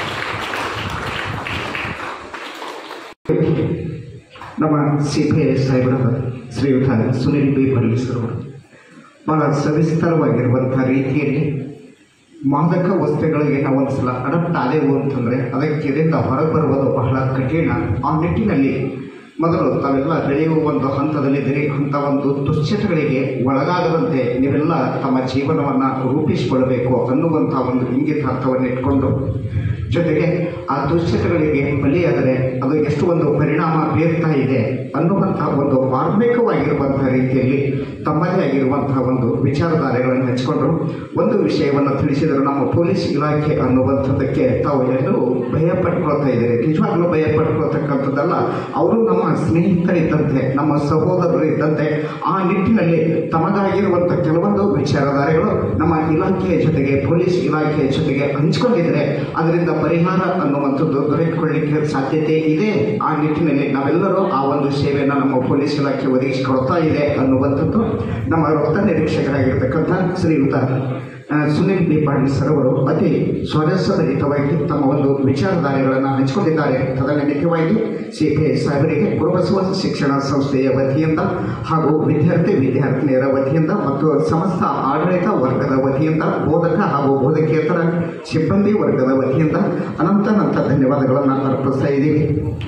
ನಮ್ಮ ಸಿ ಪಿ ಐ ಸಾಹೇಬರ ಶ್ರೀಯುತ ಸುನಿಲ್ ಬಿ ಪರಮೇಶ್ವರ್ ಅವರು ಬಹಳ ಸವಿಸ್ತರವಾಗಿರುವಂಥ ರೀತಿಯಲ್ಲಿ ಮಾದಕ ವಸ್ತುಗಳಿಗೆ ನಾವು ಒಂದ್ಸಲ ಅಡಪ್ಟ್ ಆದೆವು ಅಂತಂದರೆ ಅದಕ್ಕಿಂದ ಹೊರಬರುವುದು ಬಹಳ ಕಠಿಣ ಆ ನಿಟ್ಟಿನಲ್ಲಿ ಮೊದಲು ತಾವೆಲ್ಲ ಬೆಳೆಯುವ ಒಂದು ಹಂತದಲ್ಲಿದ್ದೀರಿ ಅಂಥ ಒಂದು ದುಶ್ಚಟಗಳಿಗೆ ಒಳಗಾಗದಂತೆ ನೀವೆಲ್ಲ ತಮ್ಮ ಜೀವನವನ್ನು ರೂಪಿಸಿಕೊಳ್ಳಬೇಕು ಅನ್ನುವಂಥ ಒಂದು ಇಂಗಿತಾರ್ಥವನ್ನು ಇಟ್ಕೊಂಡು ಜೊತೆಗೆ ಆ ದುಶ್ಚಟಗಳಿಗೆ ಬಲಿಯಾದರೆ ಅದು ಎಷ್ಟು ಒಂದು ಪರಿಣಾಮ ಬೀರ್ತಾ ಇದೆ ಅನ್ನುವಂತಹ ಒಂದು ಮಾರ್ಮಿಕವಾಗಿರುವಂತಹ ರೀತಿಯಲ್ಲಿ ತಮ್ಮದೇ ಆಗಿರುವಂತಹ ಒಂದು ವಿಚಾರಧಾರೆಗಳನ್ನು ಹಂಚಿಕೊಂಡ್ರು ಒಂದು ವಿಷಯವನ್ನು ತಿಳಿಸಿದರು ನಮ್ಮ ಪೊಲೀಸ್ ಇಲಾಖೆ ಅನ್ನುವಂಥದ್ದಕ್ಕೆ ತಾವು ಎಲ್ಲರೂ ಭಯ ಪಟ್ಕೊಳ್ತಾ ಇದ್ದೀರಿ ನಿಜವಾಗ್ಲೂ ಭಯ ಪಟ್ಕೊಳ್ತಕ್ಕಂಥದ್ದಲ್ಲ ಅವರು ನಮ್ಮ ಸ್ನೇಹಿತರಿದ್ದಂತೆ ನಮ್ಮ ಸಹೋದರರು ಇದ್ದಂತೆ ಆ ನಿಟ್ಟಿನಲ್ಲಿ ತಮಗಾಗಿರುವಂಥ ಕೆಲವೊಂದು ವಿಚಾರಧಾರೆಗಳು ನಮ್ಮ ಇಲಾಖೆಯ ಜೊತೆಗೆ ಪೊಲೀಸ್ ಇಲಾಖೆಯ ಜೊತೆಗೆ ಹಂಚಿಕೊಂಡಿದ್ರೆ ಅದರಿಂದ ಪರಿಹಾರ ಅನ್ನುವಂಥದ್ದು ದೊರೆತುಕೊಳ್ಳಿಕ್ಕೆ ಸಾಧ್ಯತೆ ಇದೆ ಆ ನಿಟ್ಟಿನಲ್ಲಿ ನಾವೆಲ್ಲರೂ ಆ ಒಂದು ಸೇವೆಯನ್ನು ನಮ್ಮ ಪೊಲೀಸ್ ಇಲಾಖೆ ಒದಗಿಸಿಕೊಡ್ತಾ ಇದೆ ಅನ್ನುವಂಥದ್ದು ನಮ್ಮ ರಕ್ತ ನಿರೀಕ್ಷಕರಾಗಿರ್ತಕ್ಕಂಥ ಶ್ರೀಯುತ ಆ, ಸುನಿಲ್ ಬಿ ಪಾಟೀಲ್ ಸರ್ ಅವರು ಅತಿ ಸ್ವಾರಸ್ಯಭರಿತವಾಗಿ ತಮ್ಮ ಒಂದು ವಿಚಾರಧಾರೆಗಳನ್ನು ಹಂಚಿಕೊಂಡಿದ್ದಾರೆ ತದನನಿತ್ಯವಾಗಿ ಸಿ ಪಿ ಐ ಸಾಹೇಬರಿಗೆ ಗುರುಬಸವ ಶಿಕ್ಷಣ ಸಂಸ್ಥೆಯ ವತಿಯಿಂದ ಹಾಗೂ ವಿದ್ಯಾರ್ಥಿ ವಿದ್ಯಾರ್ಥಿನಿಯರ ವತಿಯಿಂದ ಮತ್ತು ಸಮಸ್ತ ಆಡಳಿತ ವರ್ಗದ ವತಿಯಿಂದ ಬೋಧಕ ಹಾಗೂ ಬೋಧಕೇತರ ಸಿಬ್ಬಂದಿ ವರ್ಗದ ವತಿಯಿಂದ ಅನಂತನಂತ ಧನ್ಯವಾದಗಳನ್ನು ಅರ್ಪಿಸ್ತಾ ಇದ್ದೀವಿ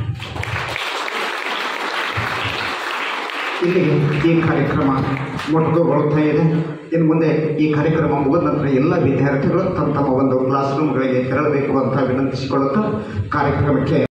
ಇಲ್ಲಿಗೆ ಈ ಕಾರ್ಯಕ್ರಮ ಮೊಟಕುಗೊಳ್ಳುತ್ತಾ ಇದೆ ಇನ್ನು ಮುಂದೆ ಈ ಕಾರ್ಯಕ್ರಮ ಮುಗಿದ ನಂತರ ಎಲ್ಲ ವಿದ್ಯಾರ್ಥಿಗಳು ತಮ್ಮ ತಮ್ಮ ಒಂದು ಕ್ಲಾಸ್ ರೂಮ್ಗಳಿಗೆ ತೆರಳಬೇಕು ಅಂತ ವಿನಂತಿಸಿಕೊಳ್ಳುತ್ತಾ ಕಾರ್ಯಕ್ರಮಕ್ಕೆ